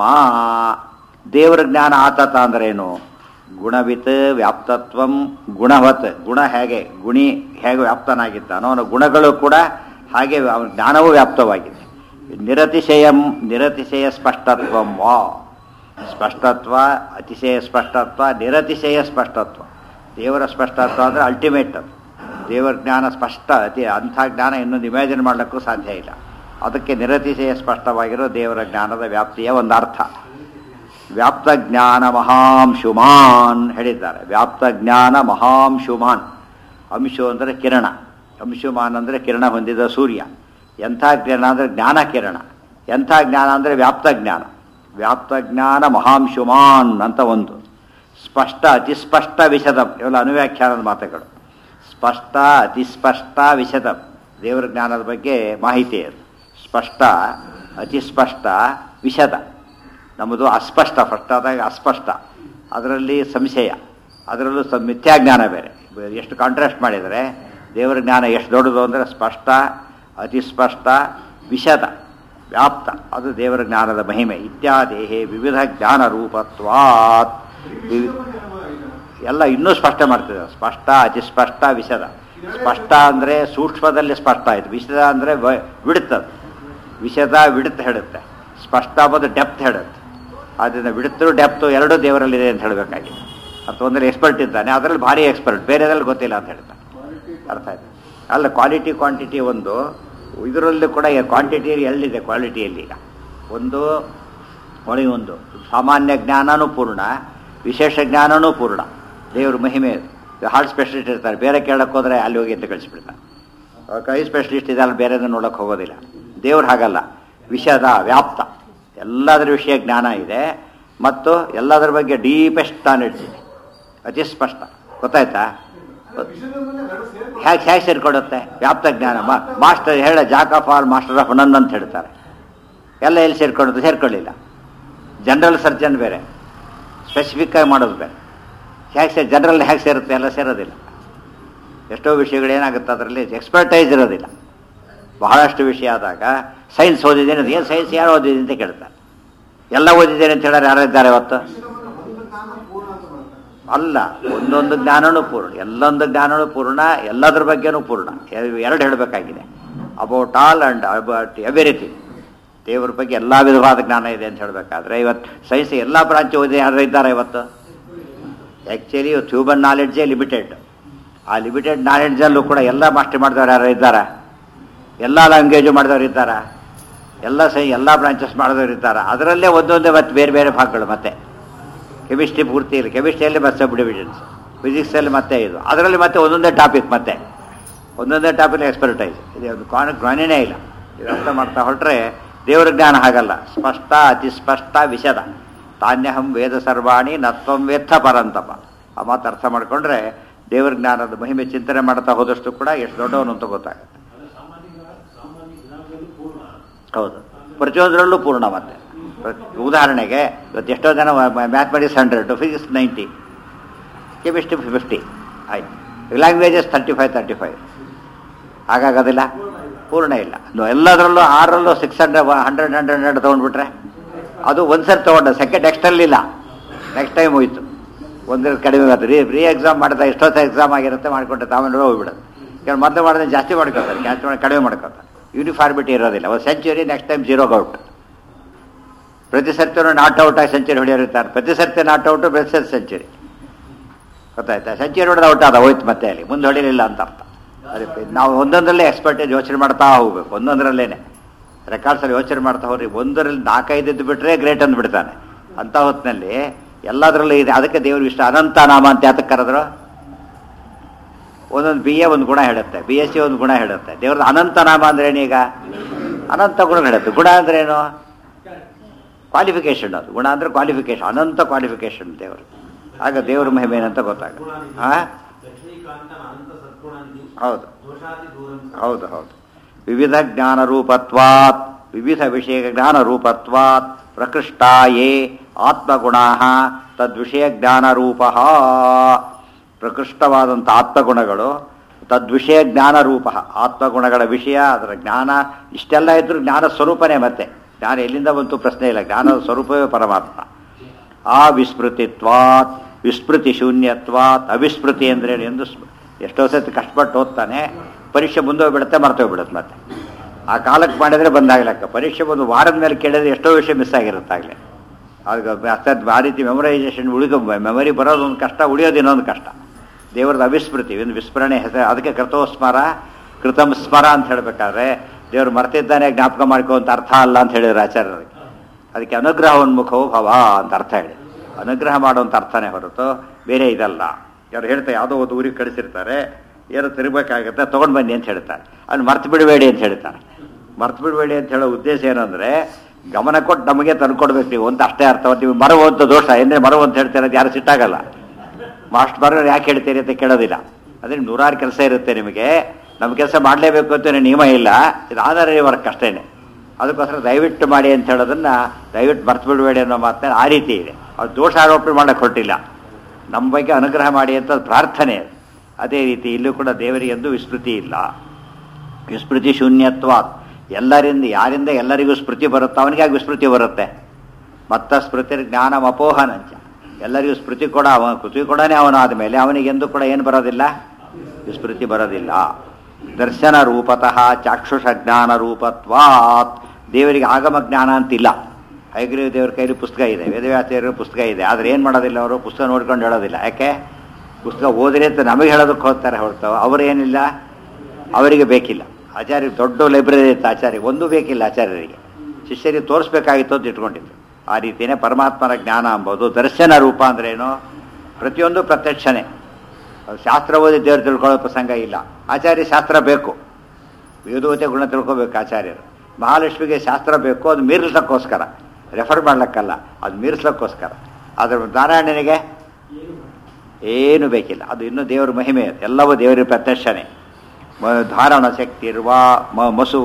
ದೇವರ ಜ್ಞಾನ ಆತತ ಅಂದ್ರೇನು ಗುಣವಿತ್ ವ್ಯಾಪ್ತತ್ವಂ ಗುಣವತ್ ಗುಣ ಹೇಗೆ ಗುಣಿ ಹೇಗೆ ವ್ಯಾಪ್ತನಾಗಿದ್ದಾನೋ ಅವನ ಗುಣಗಳು ಕೂಡ ಹಾಗೆ ಅವನ ಜ್ಞಾನವೂ ವ್ಯಾಪ್ತವಾಗಿದೆ ನಿರತಿಶಯಂ ನಿರತಿಶಯ ಸ್ಪಷ್ಟತ್ವಂ ವಾ ಸ್ಪಷ್ಟತ್ವ ಅತಿಶಯ ಸ್ಪಷ್ಟತ್ವ ನಿರತಿಶಯ ಸ್ಪಷ್ಟತ್ವ ದೇವರ ಸ್ಪಷ್ಟತ್ವ ಅಂದರೆ ಅಲ್ಟಿಮೇಟ್ ಅದು ದೇವರ ಜ್ಞಾನ ಸ್ಪಷ್ಟ ಅತಿ ಅಂಥ ಜ್ಞಾನ ಇನ್ನೊಂದು ಇಮ್ಯಾಜಿನ್ ಮಾಡಲಿಕ್ಕೂ ಸಾಧ್ಯ ಇಲ್ಲ ಅದಕ್ಕೆ ನಿರತಿಶಯ ಸ್ಪಷ್ಟವಾಗಿರೋ ದೇವರ ಜ್ಞಾನದ ವ್ಯಾಪ್ತಿಯ ಒಂದು ಅರ್ಥ ವ್ಯಾಪ್ತ ಜ್ಞಾನ ಮಹಾಂಶುಮಾನ್ ಹೇಳಿದ್ದಾರೆ ವ್ಯಾಪ್ತ ಜ್ಞಾನ ಮಹಾಂಶುಮಾನ್ ಅಂಶು ಅಂದರೆ ಕಿರಣ ಅಂಶುಮಾನ್ ಅಂದರೆ ಕಿರಣ ಹೊಂದಿದ ಸೂರ್ಯ ಎಂಥ ಕಿರಣ ಅಂದರೆ ಜ್ಞಾನ ಕಿರಣ ಎಂಥ ಜ್ಞಾನ ಅಂದರೆ ವ್ಯಾಪ್ತ ಜ್ಞಾನ ವ್ಯಾಪ್ತ ಜ್ಞಾನ ಮಹಾಂಶುಮಾನ್ ಅಂತ ಒಂದು ಸ್ಪಷ್ಟ ಅತಿಸ್ಪಷ್ಟ ವಿಶದಂ ಇವೆಲ್ಲ ಅನುವ್ಯಾಖ್ಯಾನದ ಮಾತುಗಳು ಸ್ಪಷ್ಟ ಅತಿಸ್ಪಷ್ಟ ವಿಶದಂ ದೇವರ ಜ್ಞಾನದ ಬಗ್ಗೆ ಮಾಹಿತಿ ಅದು ಸ್ಪಷ್ಟ ಅತಿಸ್ಪಷ್ಟ ವಿಶದ ನಮ್ಮದು ಅಸ್ಪಷ್ಟ ಫಸ್ಟ್ ಆದಾಗ ಅಸ್ಪಷ್ಟ ಅದರಲ್ಲಿ ಸಂಶಯ ಅದರಲ್ಲೂ ಸ ಮಿಥ್ಯಾಜ್ಞಾನ ಬೇರೆ ಎಷ್ಟು ಕಾಂಟ್ರಾಸ್ಟ್ ಮಾಡಿದರೆ ದೇವರ ಜ್ಞಾನ ಎಷ್ಟು ದೊಡ್ಡದು ಅಂದರೆ ಸ್ಪಷ್ಟ ಅತಿಸ್ಪಷ್ಟ ವಿಶದ ವ್ಯಾಪ್ತ ಅದು ದೇವರ ಜ್ಞಾನದ ಮಹಿಮೆ ಇತ್ಯಾದೇಹೇ ವಿವಿಧ ಜ್ಞಾನ ರೂಪತ್ವಾತ್ ವಿವಿ- ಎಲ್ಲ ಇನ್ನೂ ಸ್ಪಷ್ಟ ಮಾಡ್ತಿದೆ ಸ್ಪಷ್ಟ ಅತಿಸ್ಪಷ್ಟ ವಿಶದ ಸ್ಪಷ್ಟ ಅಂದರೆ ಸೂಕ್ಷ್ಮದಲ್ಲಿ ಸ್ಪಷ್ಟ ಆಯಿತು ವಿಶದ ಅಂದರೆ ಬಿಡುತ್ತದು ವಿಷದ ವಿಡುತ್ತ ಹೇಳುತ್ತೆ ಸ್ಪಷ್ಟ ಮತ್ತು ಡೆಪ್ತ್ ಹೇಳುತ್ತೆ ಆದ್ದರಿಂದ ಬಿಡುತ್ತು ಡೆಪ್ತು ಎರಡೂ ದೇವರಲ್ಲಿದೆ ಅಂತ ಹೇಳಬೇಕಾಗಿದೆ ಅಥವಾ ಒಂದಲ್ಲಿ ಎಕ್ಸ್ಪರ್ಟ್ ಇದ್ದಾನೆ ಅದರಲ್ಲಿ ಭಾರಿ ಎಕ್ಸ್ಪರ್ಟ್ ಬೇರೆದ್ರಲ್ಲಿ ಗೊತ್ತಿಲ್ಲ ಅಂತ ಹೇಳ್ತಾನೆ ಅರ್ಥ ಆಯ್ತು ಅಲ್ಲ ಕ್ವಾಲಿಟಿ ಕ್ವಾಂಟಿಟಿ ಒಂದು ಇದರಲ್ಲೂ ಕೂಡ ಕ್ವಾಂಟಿಟಿ ಎಲ್ಲಿದೆ ಕ್ವಾಲಿಟಿಯಲ್ಲಿ ಈಗ ಒಂದು ಒಳಗೆ ಒಂದು ಸಾಮಾನ್ಯ ಜ್ಞಾನನೂ ಪೂರ್ಣ ವಿಶೇಷ ಜ್ಞಾನನೂ ಪೂರ್ಣ ದೇವ್ರ ಮಹಿಮೆ ಹಾರ್ಟ್ ಸ್ಪೆಷಲಿಸ್ಟ್ ಇರ್ತಾರೆ ಬೇರೆ ಕೇಳಕ್ಕೆ ಹೋದರೆ ಅಲ್ಲಿ ಹೋಗಿ ಅಂತ ಕಳಿಸ್ಬಿಡ್ತಾರೆ ಅವ್ರ ಕೈ ಸ್ಪೆಷಲಿಸ್ಟ್ ಇದೆ ಅಲ್ಲಿ ಬೇರೆದನ್ನು ನೋಡೋಕೆ ಹೋಗೋದಿಲ್ಲ ದೇವ್ರು ಹಾಗಲ್ಲ ವಿಷದ ವ್ಯಾಪ್ತ ಎಲ್ಲದರ ವಿಷಯ ಜ್ಞಾನ ಇದೆ ಮತ್ತು ಎಲ್ಲದರ ಬಗ್ಗೆ ಡೀಪೆಸ್ಟ್ ನಾಲೆಡ್ಜ್ ಇದೆ ಅತಿ ಸ್ಪಷ್ಟ ಗೊತ್ತಾಯ್ತಾ ಹೇಗೆ ಹೇಗೆ ಸೇರ್ಕೊಡುತ್ತೆ ವ್ಯಾಪ್ತ ಜ್ಞಾನ ಮಾ ಮಾಸ್ಟರ್ ಹೇಳ jack of all master of none ಅಂತ ಹೇಳ್ತಾರೆ ಎಲ್ಲ ಎಲ್ಲಿ ಸೇರ್ಕೊಳ್ಳೋದು ಸೇರ್ಕೊಳ್ಳಿಲ್ಲ ಜನರಲ್ ಸರ್ಜನ್ ಬೇರೆ ಸ್ಪೆಸಿಫಿಕ್ ಆಗಿ ಮಾಡೋದು ಬೇರೆ ಹೇಗೆ ಸೇ ಜನರಲ್ ಹೇಗೆ ಸೇರುತ್ತೆ ಎಲ್ಲ ಸೇರೋದಿಲ್ಲ ಎಷ್ಟೋ ವಿಷಯಗಳು ಏನಾಗುತ್ತೆ ಅದರಲ್ಲಿ ಎಕ್ಸ್ಪರ್ಟೈಸ್ ಇರೋದಿಲ್ಲ ಬಹಳಷ್ಟು ವಿಷಯ ಆದಾಗ ಸೈನ್ಸ್ ಓದಿದ್ದೇನೆ ಅದು ಏನು ಸೈನ್ಸ್ ಯಾರು ಓದಿದೆ ಅಂತ ಕೇಳ್ತಾರೆ ಎಲ್ಲ ಓದಿದ್ದೇನೆ ಅಂತ ಹೇಳೋರು ಯಾರು ಇದ್ದಾರೆ ಇವತ್ತು ಅಲ್ಲ ಒಂದೊಂದು ಜ್ಞಾನನೂ ಪೂರ್ಣ ಎಲ್ಲೊಂದು ಜ್ಞಾನನೂ ಪೂರ್ಣ ಎಲ್ಲದ್ರ ಬಗ್ಗೆನೂ ಪೂರ್ಣ ಎ- ಎರಡು ಹೇಳಬೇಕಾಗಿದೆ about all and about everything ದೇವ್ರ ಬಗ್ಗೆ ಎಲ್ಲ ವಿಧವಾದ ಜ್ಞಾನ ಇದೆ ಅಂತ ಹೇಳಬೇಕಾದ್ರೆ ಇವತ್ತು ಸೈನ್ಸ್ ಎಲ್ಲ ಬ್ರಾಂಚ್ ಓದಿ ಯಾರು ಇದ್ದಾರೆ ಇವತ್ತು ಆ್ಯಕ್ಚುಲಿ ಹ್ಯೂಮನ್ ನಾಲೆಡ್ಜೇ ಲಿಮಿಟೆಡ್ ಆ ಲಿಮಿಟೆಡ್ ನಾಲೆಡ್ಜಲ್ಲೂ ಕೂಡ ಎಲ್ಲ ಮಾಸ್ಟರ್ ಮಾಡಿದವ್ರು ಯಾರು ಇದ್ದಾರೆ ಎಲ್ಲ ಲ್ಯಾಂಗ್ವೇಜು ಮಾಡಿದವ್ರು ಇದ್ದಾರಾ ಎಲ್ಲ ಸೈ ಎಲ್ಲ ಬ್ರಾಂಚಸ್ ಮಾಡಿದವ್ರು ಇದ್ದಾರೆ ಅದರಲ್ಲೇ ಒಂದೊಂದೇ ಮತ್ತೆ ಬೇರೆ ಬೇರೆ ಭಾಗಗಳು ಮತ್ತೆ ಕೆಮಿಸ್ಟ್ರಿ ಪೂರ್ತಿ ಇಲ್ಲ ಕೆಮಿಸ್ಟ್ರಿಯಲ್ಲಿ ಮತ್ತೆ ಸಬ್ ಡಿವಿಷನ್ಸ್ ಫಿಸಿಕ್ಸಲ್ಲಿ ಮತ್ತೆ ಇದು ಅದರಲ್ಲಿ ಮತ್ತೆ ಒಂದೊಂದೇ ಟಾಪಿಕ್ ಮತ್ತೆ ಒಂದೊಂದೇ ಟಾಪಿಕ್ ಎಕ್ಸ್ಪರ್ಟೈಸ್ ಇದು ಒಂದು ಕಾನ್ ಜ್ಞಾನನೇ ಇಲ್ಲ ಇದು ಅರ್ಥ ಮಾಡ್ತಾ ಹೊರಟ್ರೆ ದೇವರ ಜ್ಞಾನ ಹಾಗಲ್ಲ ಸ್ಪಷ್ಟ ಅತಿ ಸ್ಪಷ್ಟ ವಿಷದ ತಾನ್ಯಹಂ ವೇದ ಸರ್ವಾಣಿ ನತ್ವಂ ವೇತ್ತ ಪರಂತಪ ಆ ಮಾತು ಅರ್ಥ ಮಾಡ್ಕೊಂಡ್ರೆ ದೇವರ ಜ್ಞಾನದ ಮಹಿಮೆ ಚಿಂತನೆ ಮಾಡ್ತಾ ಹೋದಷ್ಟು ಕೂಡ ಎಷ್ಟು ದೊಡ್ಡವನು ಅಂತ ಗೊತ್ತಾಗುತ್ತೆ ಹೌದು ಪ್ರತಿಯೊಂದರಲ್ಲೂ ಪೂರ್ಣ ಮತ್ತೆ ಪ್ರತಿ- ಉದಾಹರಣೆಗೆ ಇವತ್ತು ಎಷ್ಟೋ ಜನ mathematics hundred physics ninety chemistry fifty ಆಯ್ತು languages thirty five thirty five ಹಾಗಾಗೋದಿಲ್ಲ ಪೂರ್ಣ ಇಲ್ಲ ಇನ್ನು ಎಲ್ಲದರಲ್ಲೂ ಆರರಲ್ಲೂ six hundred hundred hundred hundred ತೊಗೊಂಡ್ಬಿಟ್ರೆ ಅದು ಒಂದು ಸರಿ ತೊಗೊಂಡ ಸೆಕೆಂಡ್ ನೆಕ್ಸ್ಟ್ ಇಲ್ಲ ನೆಕ್ಸ್ಟ್ ಟೈಮ್ ಹೋಯ್ತು ಒಂದ್ರ ಕಡಿಮೆ ಆಗುತ್ತೆ ರೀ ರೀ ಎಕ್ಸಾಮ್ ಮಾಡಿದಾಗ ಎಷ್ಟೊತ್ತು ಎಕ್ಸಾಮ್ ಆಗಿರುತ್ತೆ ಮಾಡಿಕೊಂಡ್ರೆ ತಾವೇನು ಹೋಗ್ಬಿಡೋದು ಈಗ ಮೊದಲು ಮಾಡಿದ್ರೆ ಜಾಸ್ತಿ ಮಾಡ್ಕೊತಾರೆ ಜಾಸ್ತಿ ಮಾಡಿ ಕಡಿಮೆ ಮಾಡ್ಕೊತಾರೆ ಯೂನಿಫಾರ್ಮಿಟಿ ಇರೋದಿಲ್ಲ ಒಂದು century next time zero out ಪ್ರತಿ ಸರ್ತಿನೂ ನಾಟ್ ಔಟ್ ಆಗಿ ಸೆಂಚುರಿ ಹೊಡೆಯೋರಿರ್ತಾರೆ ಪ್ರತಿ ಸರ್ತಿ ನಾಟ್ ಔಟು ಪ್ರತಿ ಸರ್ತಿ ಸೆಂಚುರಿ ಗೊತ್ತಾಯ್ತಾ ಸೆಂಚುರಿ ಹೊಡೆದ ಔಟ್ ಆದ ಹೋಯ್ತು ಮತ್ತೆ ಅಲ್ಲಿ ಮುಂದೆ ಹೊಡಿಲಿಲ್ಲ ಅಂತ ಅರ್ಥ ಅದಕ್ಕೆ ನಾವು ಒಂದೊಂದರಲ್ಲೇ ಎಕ್ಸ್ಪರ್ಟೇಜ್ ಯೋಚನೆ ಮಾಡ್ತಾ ಹೋಗ್ಬೇಕು ಒಂದೊಂದರಲ್ಲೇನೆ ರೆಕಾರ್ಡ್ಸಲ್ಲಿ ಯೋಚನೆ ಮಾಡ್ತಾ ಹೋಗ್ರಿ ಒಂದರಲ್ಲಿ ನಾಲ್ಕೈದು ಇದ್ದು ಬಿಟ್ರೆ ಗ್ರೇಟ್ ಅಂದ್ಬಿಡ್ತಾನೆ ಅಂತ ಹೊತ್ತಿನಲ್ಲಿ ಎಲ್ಲದರಲ್ಲೂ ಇದೆ ಅದಕ್ಕೆ ದೇವ್ರಿಗೆ ಇಷ್ಟ ಅನಂತ ನಾಮ ಅಂತ ಯಾತಕ್ಕೆ ಕರೆದ್ರು ಒಂದೊಂದು ಬಿ ಎ ಒಂದು ಗುಣ ಹೇಳುತ್ತೆ ಬಿ ಎಸ್ ಸಿ ಒಂದು ಗುಣ ಹೇಳುತ್ತೆ ದೇವ್ರದ್ದು ಅನಂತ ನಾಮ ಅಂದ್ರೆ ಏನೀಗ ಅನಂತ ಗುಣ ಹೇಳುತ್ತೆ ಗುಣ ಅಂದ್ರೆ ಏನು ಕ್ವಾಲಿಫಿಕೇಶನ್ ಅದು ಗುಣ ಅಂದ್ರೆ ಕ್ವಾಲಿಫಿಕೇಶನ್ ಅನಂತ ಕ್ವಾಲಿಫಿಕೇಶನ್ ದೇವರು ಆಗ ದೇವ್ರ ಮಹಿಮೆ ಏನಂತ ಗೊತ್ತಾಗುತ್ತೆ ಹಾ ಲಕ್ಷ್ಮೀಕಾಂತನ ಅನಂತ ಸದ್ಗುಣಾಂತಿ ಹೌದು ದೋಷಾತಿ ದೂರಂ ಹೌದು ಹೌದು ವಿವಿಧ ಜ್ಞಾನ ರೂಪತ್ವಾತ್ ವಿವಿಧ ವಿಷಯ ಜ್ಞಾನ ರೂಪತ್ವಾತ್ ಪ್ರಕೃಷ್ಟಾಯೇ ಆತ್ಮಗುಣಾ ತದ್ವಿಷಯ ಜ್ಞಾನ ರೂಪ ಪ್ರಕೃಷ್ಟವಾದಂಥ ಆತ್ಮಗುಣಗಳು ತದ್ವಿಷಯ ಜ್ಞಾನ ರೂಪ ಆತ್ಮಗುಣಗಳ ವಿಷಯ ಅದರ ಜ್ಞಾನ ಇಷ್ಟೆಲ್ಲ ಇದ್ರೂ ಜ್ಞಾನ ಸ್ವರೂಪನೇ ಮತ್ತೆ ಜ್ಞಾನ ಎಲ್ಲಿಂದ ಬಂತು ಪ್ರಶ್ನೆ ಇಲ್ಲ ಜ್ಞಾನದ ಸ್ವರೂಪವೇ ಪರಮಾತ್ಮ ಆ ವಿಸ್ಮೃತಿತ್ವಾತ್ ವಿಸ್ಮೃತಿ ಶೂನ್ಯತ್ವಾತ್ ಅವಿಸ್ಮೃತಿ ಅಂದ್ರೆ ಎಂದು ಸ್ಮ- ಎಷ್ಟೋ ಸತಿ ಕಷ್ಟಪಟ್ಟು ಓದ್ತಾನೆ ಪರೀಕ್ಷೆ ಮುಂದೋಗ್ಬಿಡುತ್ತೆ ಮರ್ತೋಗ್ಬಿಡುತ್ತೆ ಮತ್ತೆ ಆ ಕಾಲಕ್ಕೆ ಮಾಡಿದ್ರೆ ಬಂದಾಗ್ಲಕ್ಕ ಪರೀಕ್ಷೆ ಒಂದು ವಾರದ ಮೇಲೆ ಕೇಳಿದ್ರೆ ಎಷ್ಟೋ ವಿಷಯ ಮಿಸ್ ಆಗಿರುತ್ತಾಗಲೇ ಆಗ ಅರ್ಥಾತ್ ಆ ರೀತಿ ಮೆಮೊರೈಸೇಷನ್ ಉಳಿದು ಮೆಮೊರಿ ಬರೋದು ಒಂದು ಕಷ್ಟ ಉಳಿಯೋದು ಇನ್ನೊಂದು ಕಷ್ಟ ದೇವರದ ಅವಿಸ್ಮೃತಿ ಒಂದು ವಿಸ್ಮರಣೆ ಹೆಸರು ಅದಕ್ಕೆ ಕೃತೋಸ್ಮರ ಕೃತಂ ಸ್ಮರ ಅಂತ ಹೇಳಬೇಕಾದ್ರೆ ದೇವರು ಮರ್ತಿದ್ದಾನೆ ಜ್ಞಾಪಕ ಮಾಡ್ಕೋ ಅಂತ ಅರ್ಥ ಅಲ್ಲ ಅಂತ ಹೇಳಿದ್ರು ಆಚಾರ್ಯರಿಗೆ ಅದಕ್ಕೆ ಅನುಗ್ರಹೋನ್ಮುಖವು ಭವ ಅಂತ ಅರ್ಥ ಹೇಳಿ ಅನುಗ್ರಹ ಮಾಡುವಂಥ ಅರ್ಥನೇ ಹೊರತು ಬೇರೆ ಇದಲ್ಲ ಯಾರು ಹೇಳ್ತಾರೆ ಯಾವುದೋ ಒಂದು ಊರಿಗೆ ಕಳಿಸಿರ್ತಾರೆ ಏನೋ ತಿರುಗಬೇಕಾಗತ್ತೆ ತೊಗೊಂಡು ಬನ್ನಿ ಅಂತ ಹೇಳ್ತಾರೆ ಅಲ್ಲಿ ಮರ್ತು ಬಿಡಬೇಡಿ ಅಂತ ಹೇಳ್ತಾರೆ ಮರ್ತು ಬಿಡಬೇಡಿ ಅಂತ ಹೇಳೋ ಉದ್ದೇಶ ಏನಂದ್ರೆ ಗಮನ ಕೊಟ್ಟು ನಮಗೆ ತಂದ್ಕೊಡ್ಬೇಕು ನೀವು ಅಂತ ಅಷ್ಟೇ ಅರ್ಥ ನೀವು ಮರವು ಅಂತ ದೋಷ ಏನೇ ಮರವು ಅಂತ ಹೇಳ್ತಾರೆ ಅದು ಯಾರು ಸಿಟ್ಟಾಗಲ್ಲ ಮಾಸ್ಟ್ ಬರೋರು ಯಾಕೆ ಹೇಳ್ತೀರಿ ಅಂತ ಕೇಳೋದಿಲ್ಲ ಅದೇ ನೂರಾರು ಕೆಲಸ ಇರುತ್ತೆ ನಿಮಗೆ ನಮ್ಮ ಕೆಲಸ ಮಾಡಲೇಬೇಕು ಅಂತ ಏನೂ ನಿಯಮ ಇಲ್ಲ ಇದು ಆಧಾರ ವರ್ಕ್ ಅಷ್ಟೇನೆ ಅದಕ್ಕೋಸ್ಕರ ದಯವಿಟ್ಟು ಮಾಡಿ ಅಂತ ಹೇಳೋದನ್ನ ದಯವಿಟ್ಟು ಮರ್ತು ಬಿಡಬೇಡಿ ಅನ್ನೋ ಮಾತನ್ನ ಆ ರೀತಿ ಇದೆ ಅದು ದೋಷ ಆರೋಪಣೆ ಮಾಡಕ್ಕೆ ಹೊರಟಿಲ್ಲ ನಮ್ಮ ಬಗ್ಗೆ ಅನುಗ್ರಹ ಮಾಡಿ ಅಂತ ಪ್ರಾರ್ಥನೆ ಅದು. ಅದೇ ರೀತಿ ಇಲ್ಲೂ ಕೂಡ ದೇವರಿಗೆ ಎಂದು ವಿಸ್ಮೃತಿ ಇಲ್ಲ ವಿಸ್ಮೃತಿ ಶೂನ್ಯತ್ವ ಎಲ್ಲರಿಂದ ಯಾರಿಂದ ಎಲ್ಲರಿಗೂ ಸ್ಮೃತಿ ಬರುತ್ತೋ ಅವನಿಗೆ ಯಾಕೆ ವಿಸ್ಮೃತಿ ಬರುತ್ತೆ ಮತ್ತ ಸ್ಮೃತಿ ಜ್ಞಾನಂ ಅಪೋಹನಂಚ ಎಲ್ಲರಿಗೂ ಸ್ಮೃತಿ ಕೂಡ ಅವನ ಕೃತಿ ಕೊಡನೇ ಅವನಾದ ಮೇಲೆ ಅವನಿಗೆ ಎಂದು ಕೂಡ ಏನು ಬರೋದಿಲ್ಲ ವಿಸ್ಮೃತಿ ಬರೋದಿಲ್ಲ ದರ್ಶನ ರೂಪತಃ ಚಾಕ್ಷುಷ ಜ್ಞಾನ ರೂಪತ್ವಾತ್ ದೇವರಿಗೆ ಆಗಮ ಜ್ಞಾನ ಅಂತಿಲ್ಲ ಹೈಗ್ರೀವ ದೇವರ ಕೈಲಿ ಪುಸ್ತಕ ಇದೆ ವೇದವ್ಯಾಸ ದೇವರ ಪುಸ್ತಕ ಇದೆ ಆದರೆ ಏನು ಮಾಡೋದಿಲ್ಲ ಅವರು ಪುಸ್ತಕ ನೋಡ್ಕೊಂಡು ಹೇಳೋದಿಲ್ಲ ಯಾಕೆ ಪುಸ್ತಕ ಓದಿರಿ ಅಂತ ನಮಗೆ ಹೇಳೋದಕ್ಕೆ ಹೋಗ್ತಾರೆ ಹೊರತು ಅವರೇನಿಲ್ಲ ಅವರಿಗೆ ಬೇಕಿಲ್ಲ ಆಚಾರ್ಯ ದೊಡ್ಡ ಲೈಬ್ರರಿ ಇತ್ತು ಆಚಾರ್ಯ ಒಂದೂ ಬೇಕಿಲ್ಲ ಆಚಾರ್ಯರಿಗೆ ಶಿಷ್ಯರಿಗೆ ತೋರಿಸ್ಬೇಕಾಗಿತ್ತು ಅಂತ ಇಟ್ಕೊಂಡಿದ್ರು ಆ ರೀತಿಯೇ ಪರಮಾತ್ಮನ ಜ್ಞಾನ ಅಂಬೋದು ದರ್ಶನ ರೂಪ ಅಂದ್ರೇನು ಪ್ರತಿಯೊಂದು ಪ್ರತ್ಯಕ್ಷನೇ ಅದು ಶಾಸ್ತ್ರ ಓದಿ ದೇವ್ರು ತಿಳ್ಕೊಳ್ಳೋ ಪ್ರಸಂಗ ಇಲ್ಲ ಆಚಾರ್ಯ ಶಾಸ್ತ್ರ ಬೇಕು ವೇದೋತೆ ಗುಣ ತಿಳ್ಕೊಬೇಕು ಆಚಾರ್ಯರು ಮಹಾಲಕ್ಷ್ಮಿಗೆ ಶಾಸ್ತ್ರ ಬೇಕು ಅದು ಮೀರಿಸೋಕ್ಕೋಸ್ಕರ ರೆಫರ್ ಮಾಡ್ಲಿಕ್ಕಲ್ಲ ಅದು ಮೀರಿಸ್ಲಿಕ್ಕೋಸ್ಕರ ಅದ್ರ ನಾರಾಯಣನಿಗೆ ಏನು ಬೇಕಿಲ್ಲ ಅದು ಇನ್ನೂ ದೇವರ ಮಹಿಮೆ ಅದು. ಎಲ್ಲವೂ ದೇವರ ಪ್ರತ್ಯಕ್ಷನೇ ಮ- ಧಾರಣ ಶಕ್ತಿ ಇರುವ ಮ ಮಸು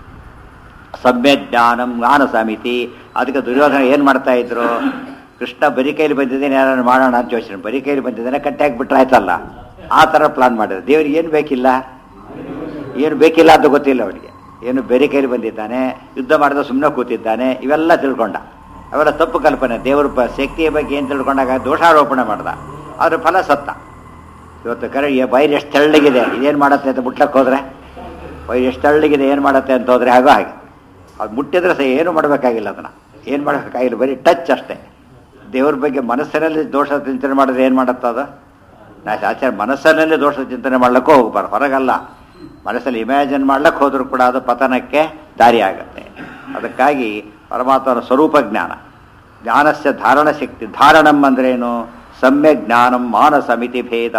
ಸಮ್ಯಕ್ ಜ್ಞಾನಂ ಜ್ಞಾನ ಸಮಿತಿ ಅದಕ್ಕೆ ದುರ್ಯೋಧನ ಏನು ಮಾಡ್ತಾ ಇದ್ರು ಕೃಷ್ಣ ಬರಿ ಕೈಲಿ ಬಂದಿದ್ದೇನೆ ಏನಾದ್ರು ಮಾಡೋಣ ಅಂತ ಯೋಚನೆ ಬರಿ ಕೈಲಿ ಬಂದಿದ್ದಾನೆ ಕಟ್ಟಿ ಹಾಕ್ಬಿಟ್ರೆ ಆಯ್ತಲ್ಲ ಆ ಥರ ಪ್ಲಾನ್ ಮಾಡಿದ್ರು ದೇವ್ರಿಗೆ ಏನು ಬೇಕಿಲ್ಲ ಏನು ಬೇಕಿಲ್ಲ ಅಂತ ಗೊತ್ತಿಲ್ಲ ಅವನಿಗೆ ಏನು ಬೇರೆ ಕೈಲಿ ಬಂದಿದ್ದಾನೆ ಯುದ್ಧ ಮಾಡಿದ ಸುಮ್ಮನೆ ಕೂತಿದ್ದಾನೆ ಇವೆಲ್ಲ ತಿಳ್ಕೊಂಡ ಅವೆಲ್ಲ ತಪ್ಪು ಕಲ್ಪನೆ ದೇವರ ಪ ಶಕ್ತಿಯ ಬಗ್ಗೆ ಏನು ತಿಳ್ಕೊಂಡಾಗ ದೋಷಾರೋಪಣೆ ಮಾಡ್ದ ಅದ್ರ ಫಲ ಸತ್ತ ಇವತ್ತು ಕರೆ ಈ ಬೈರು ಎಷ್ಟು ತೆಳ್ಳಗಿದೆ ಇದೇನು ಮಾಡತ್ತೆ ಅಂತ ಮುಟ್ಲಕ್ಕೆ ಹೋದ್ರೆ ಬೈರು ಎಷ್ಟು ತೆಳ್ಳಗಿದೆ ಏನು ಮಾಡತ್ತೆ ಅಂತ ಹೋದ್ರೆ ಹಾಗೋ ಹಾಗೆ ಅದು ಮುಟ್ಟಿದ್ರೆ ಸಹ ಏನು ಮಾಡಬೇಕಾಗಿಲ್ಲ ಅದನ್ನು ಏನು ಮಾಡಬೇಕಾಗಿಲ್ಲ ಬರೀ ಟಚ್ ಅಷ್ಟೇ ದೇವ್ರ ಬಗ್ಗೆ ಮನಸ್ಸಿನಲ್ಲಿ ದೋಷ ಚಿಂತನೆ ಮಾಡಿದ್ರೆ ಏನು ಮಾಡುತ್ತೆ ಅದು ನಾ ಆಚಾರ ಮನಸ್ಸಿನಲ್ಲಿ ದೋಷ ಚಿಂತನೆ ಮಾಡ್ಲಿಕ್ಕೂ ಹೋಗ್ಬಾರ್ದು ಹೊರಗಲ್ಲ ಮನಸ್ಸಲ್ಲಿ ಇಮ್ಯಾಜಿನ್ ಮಾಡ್ಲಿಕ್ಕೆ ಹೋದ್ರೂ ಕೂಡ ಅದು ಪತನಕ್ಕೆ ದಾರಿ ಆಗುತ್ತೆ ಅದಕ್ಕಾಗಿ ಪರಮಾತ್ಮನ ಸ್ವರೂಪ ಜ್ಞಾನ ಜ್ಞಾನಸ್ಯ ಧಾರಣ ಶಕ್ತಿ ಧಾರಣಂ ಅಂದ್ರೇನು ಸಮ್ಯಕ್ ಜ್ಞಾನಂ ಮಾನಸ ಮಿತಿ ಭೇದ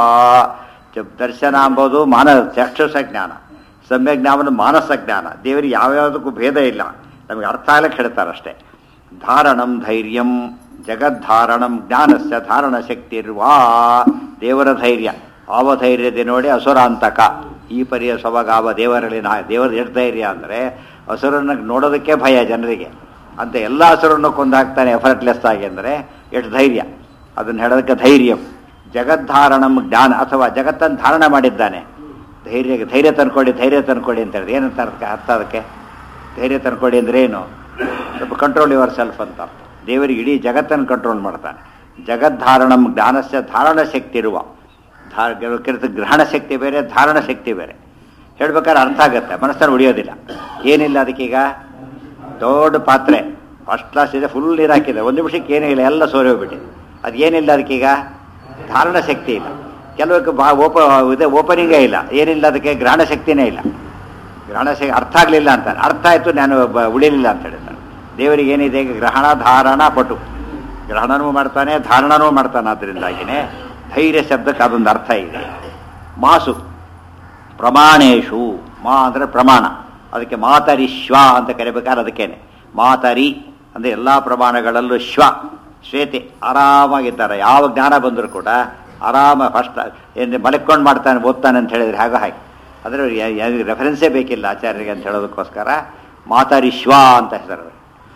ದರ್ಶನ ಅಂಬೋದು ಮಾನ ಚಕ್ಷುಷ ಜ್ಞಾನ ಸಮ್ಯಕ್ ಜ್ಞಾನ ಮಾನಸ ಜ್ಞಾನ ದೇವರಿಗೆ ಯಾವ್ಯಾವುದಕ್ಕೂ ಭೇದ ಇಲ್ಲ ನಮಗೆ ಅರ್ಥ ಆಗ್ಲಿಕ್ಕೆ ಹೇಳ್ತಾರಷ್ಟೇ ಧಾರಣಂ ಧೈರ್ಯಂ ಜಗದ್ಧಾರಣಂ ಜ್ಞಾನಸ್ಯ ಧಾರಣ ಶಕ್ತಿ ಇರುವ ದೇವರ ಧೈರ್ಯ ಆವ ಧೈರ್ಯತೆ ನೋಡಿ ಅಸುರಾಂತಕ ಈ ಪರಿಯ ಸೊಬಗಾವ ದೇವರಲ್ಲಿ ನಾ ದೇವರ ಎಷ್ಟು ಧೈರ್ಯ ಅಂದರೆ ಹಸುರನ್ನ ನೋಡೋದಕ್ಕೆ ಭಯ ಜನರಿಗೆ ಅಂತ ಎಲ್ಲ ಹಸುರನ್ನು ಕೊಂದಾಕ್ತಾನೆ ಎಫರ್ಟ್ಲೆಸ್ ಆಗಿ ಅಂದರೆ ಎಷ್ಟು ಧೈರ್ಯ ಅದನ್ನು ಹೇಳೋದಕ್ಕೆ ಧೈರ್ಯಂ ಜಗದ್ಧಾರಣಂ ಜ್ಞಾನ ಅಥವಾ ಜಗತ್ತನ್ನು ಧಾರಣ ಮಾಡಿದ್ದಾನೆ ಧೈರ್ಯ ಧೈರ್ಯ ತಂದ್ಕೊಡಿ ಧೈರ್ಯ ತಂದ್ಕೊಡಿ ಅಂತ ಹೇಳಿದ್ರೆ ಏನಂತ ಅರ್ಥ ಅರ್ಥ ಅದಕ್ಕೆ ಧೈರ್ಯ ತಂದ್ಕೊಡಿ ಅಂದ್ರೆ ಏನು ಸ್ವಲ್ಪ ಕಂಟ್ರೋಲ್ ಯುವರ್ ಸೆಲ್ಫ್ ಅಂತ ಅರ್ಥ. ದೇವರಿಗೆ ಇಡೀ ಜಗತ್ತನ್ನು ಕಂಟ್ರೋಲ್ ಮಾಡ್ತಾನೆ ಜಗದ್ಧಾರಣಂ ಜ್ಞಾನಸ್ಯ ಧಾರಣ ಶಕ್ತಿ ಇರುವ ಧಾ ಕೆಲಸ ಗ್ರಹಣ ಶಕ್ತಿ ಬೇರೆ ಧಾರಣ ಶಕ್ತಿ ಬೇರೆ ಹೇಳ್ಬೇಕಾದ್ರೆ ಅರ್ಥ ಆಗುತ್ತೆ ಮನಸ್ಸನ್ನು ಉಳಿಯೋದಿಲ್ಲ ಏನಿಲ್ಲ ಅದಕ್ಕೀಗ ದೊಡ್ಡ ಪಾತ್ರೆ ಫಸ್ಟ್ ಕ್ಲಾಸ್ ಇದೆ ಫುಲ್ ನೀರು ಹಾಕಿದೆ ಒಂದು ನಿಮಿಷಕ್ಕೆ ಏನೂ ಇಲ್ಲ ಎಲ್ಲ ಸೋರಿ ಹೋಗ್ಬಿಟ್ಟಿದೆ ಅದು ಏನಿಲ್ಲ ಅದಕ್ಕೀಗ ಧಾರಣ ಶಕ್ತಿ ಇಲ್ಲ ಕೆಲವಕ್ಕೆ ಬಾ ಓಪ ಇದೆ ಓಪನಿಂಗೇ ಇಲ್ಲ ಏನಿಲ್ಲ ಅದಕ್ಕೆ ಗ್ರಹಣ ಶಕ್ತಿನೇ ಇಲ್ಲ ಗ್ರಹಣ ಶಕ್ತಿ ಅರ್ಥ ಆಗಲಿಲ್ಲ ಅಂತಾನೆ ಅರ್ಥ ಆಯಿತು ನಾನು ಬ- ಉಳಿಲಿಲ್ಲ ಅಂತ ಹೇಳಿದ್ದಾನೆ ದೇವರಿಗೆ ಏನಿದೆ ಈಗ ಗ್ರಹಣ ಧಾರಣ ಪಟು ಗ್ರಹಣನೂ ಮಾಡ್ತಾನೆ ಧಾರಣನೂ ಮಾಡ್ತಾನೆ ಅದರಿಂದಾಗಿನೇ ಧೈರ್ಯ ಶಬ್ದಕ್ಕೆ ಅದೊಂದು ಅರ್ಥ ಇದೆ ಮಾಸು ಪ್ರಮಾಣೇಶು ಮಾ ಅಂದರೆ ಪ್ರಮಾಣ ಅದಕ್ಕೆ ಮಾತರಿ ಶ್ವ ಅಂತ ಕರಿಬೇಕಾದ್ರೆ ಅದಕ್ಕೇನೆ ಮಾತರಿ ಅಂದರೆ ಎಲ್ಲ ಪ್ರಮಾಣಗಳಲ್ಲೂ ಶ್ವ ಶ್ವೇತೆ ಆರಾಮಾಗಿದ್ದಾರೆ ಯಾವ ಜ್ಞಾನ ಬಂದರೂ ಕೂಡ ಆರಾಮ ಫಸ್ಟ್ ಏನು ಮಲಕ್ಕೊಂಡು ಮಾಡ್ತಾನೆ ಓದ್ತಾನೆ ಅಂತ ಹೇಳಿದ್ರೆ ಹಾಗೆ ಹಾಗೆ ಅಂದರೆ ರೆಫರೆನ್ಸೇ ಬೇಕಿಲ್ಲ ಆಚಾರ್ಯರಿಗೆ ಅಂತ ಹೇಳೋದಕ್ಕೋಸ್ಕರ ಮಾತರಿ ಶ್ವ ಅಂತ ಹೆಸರು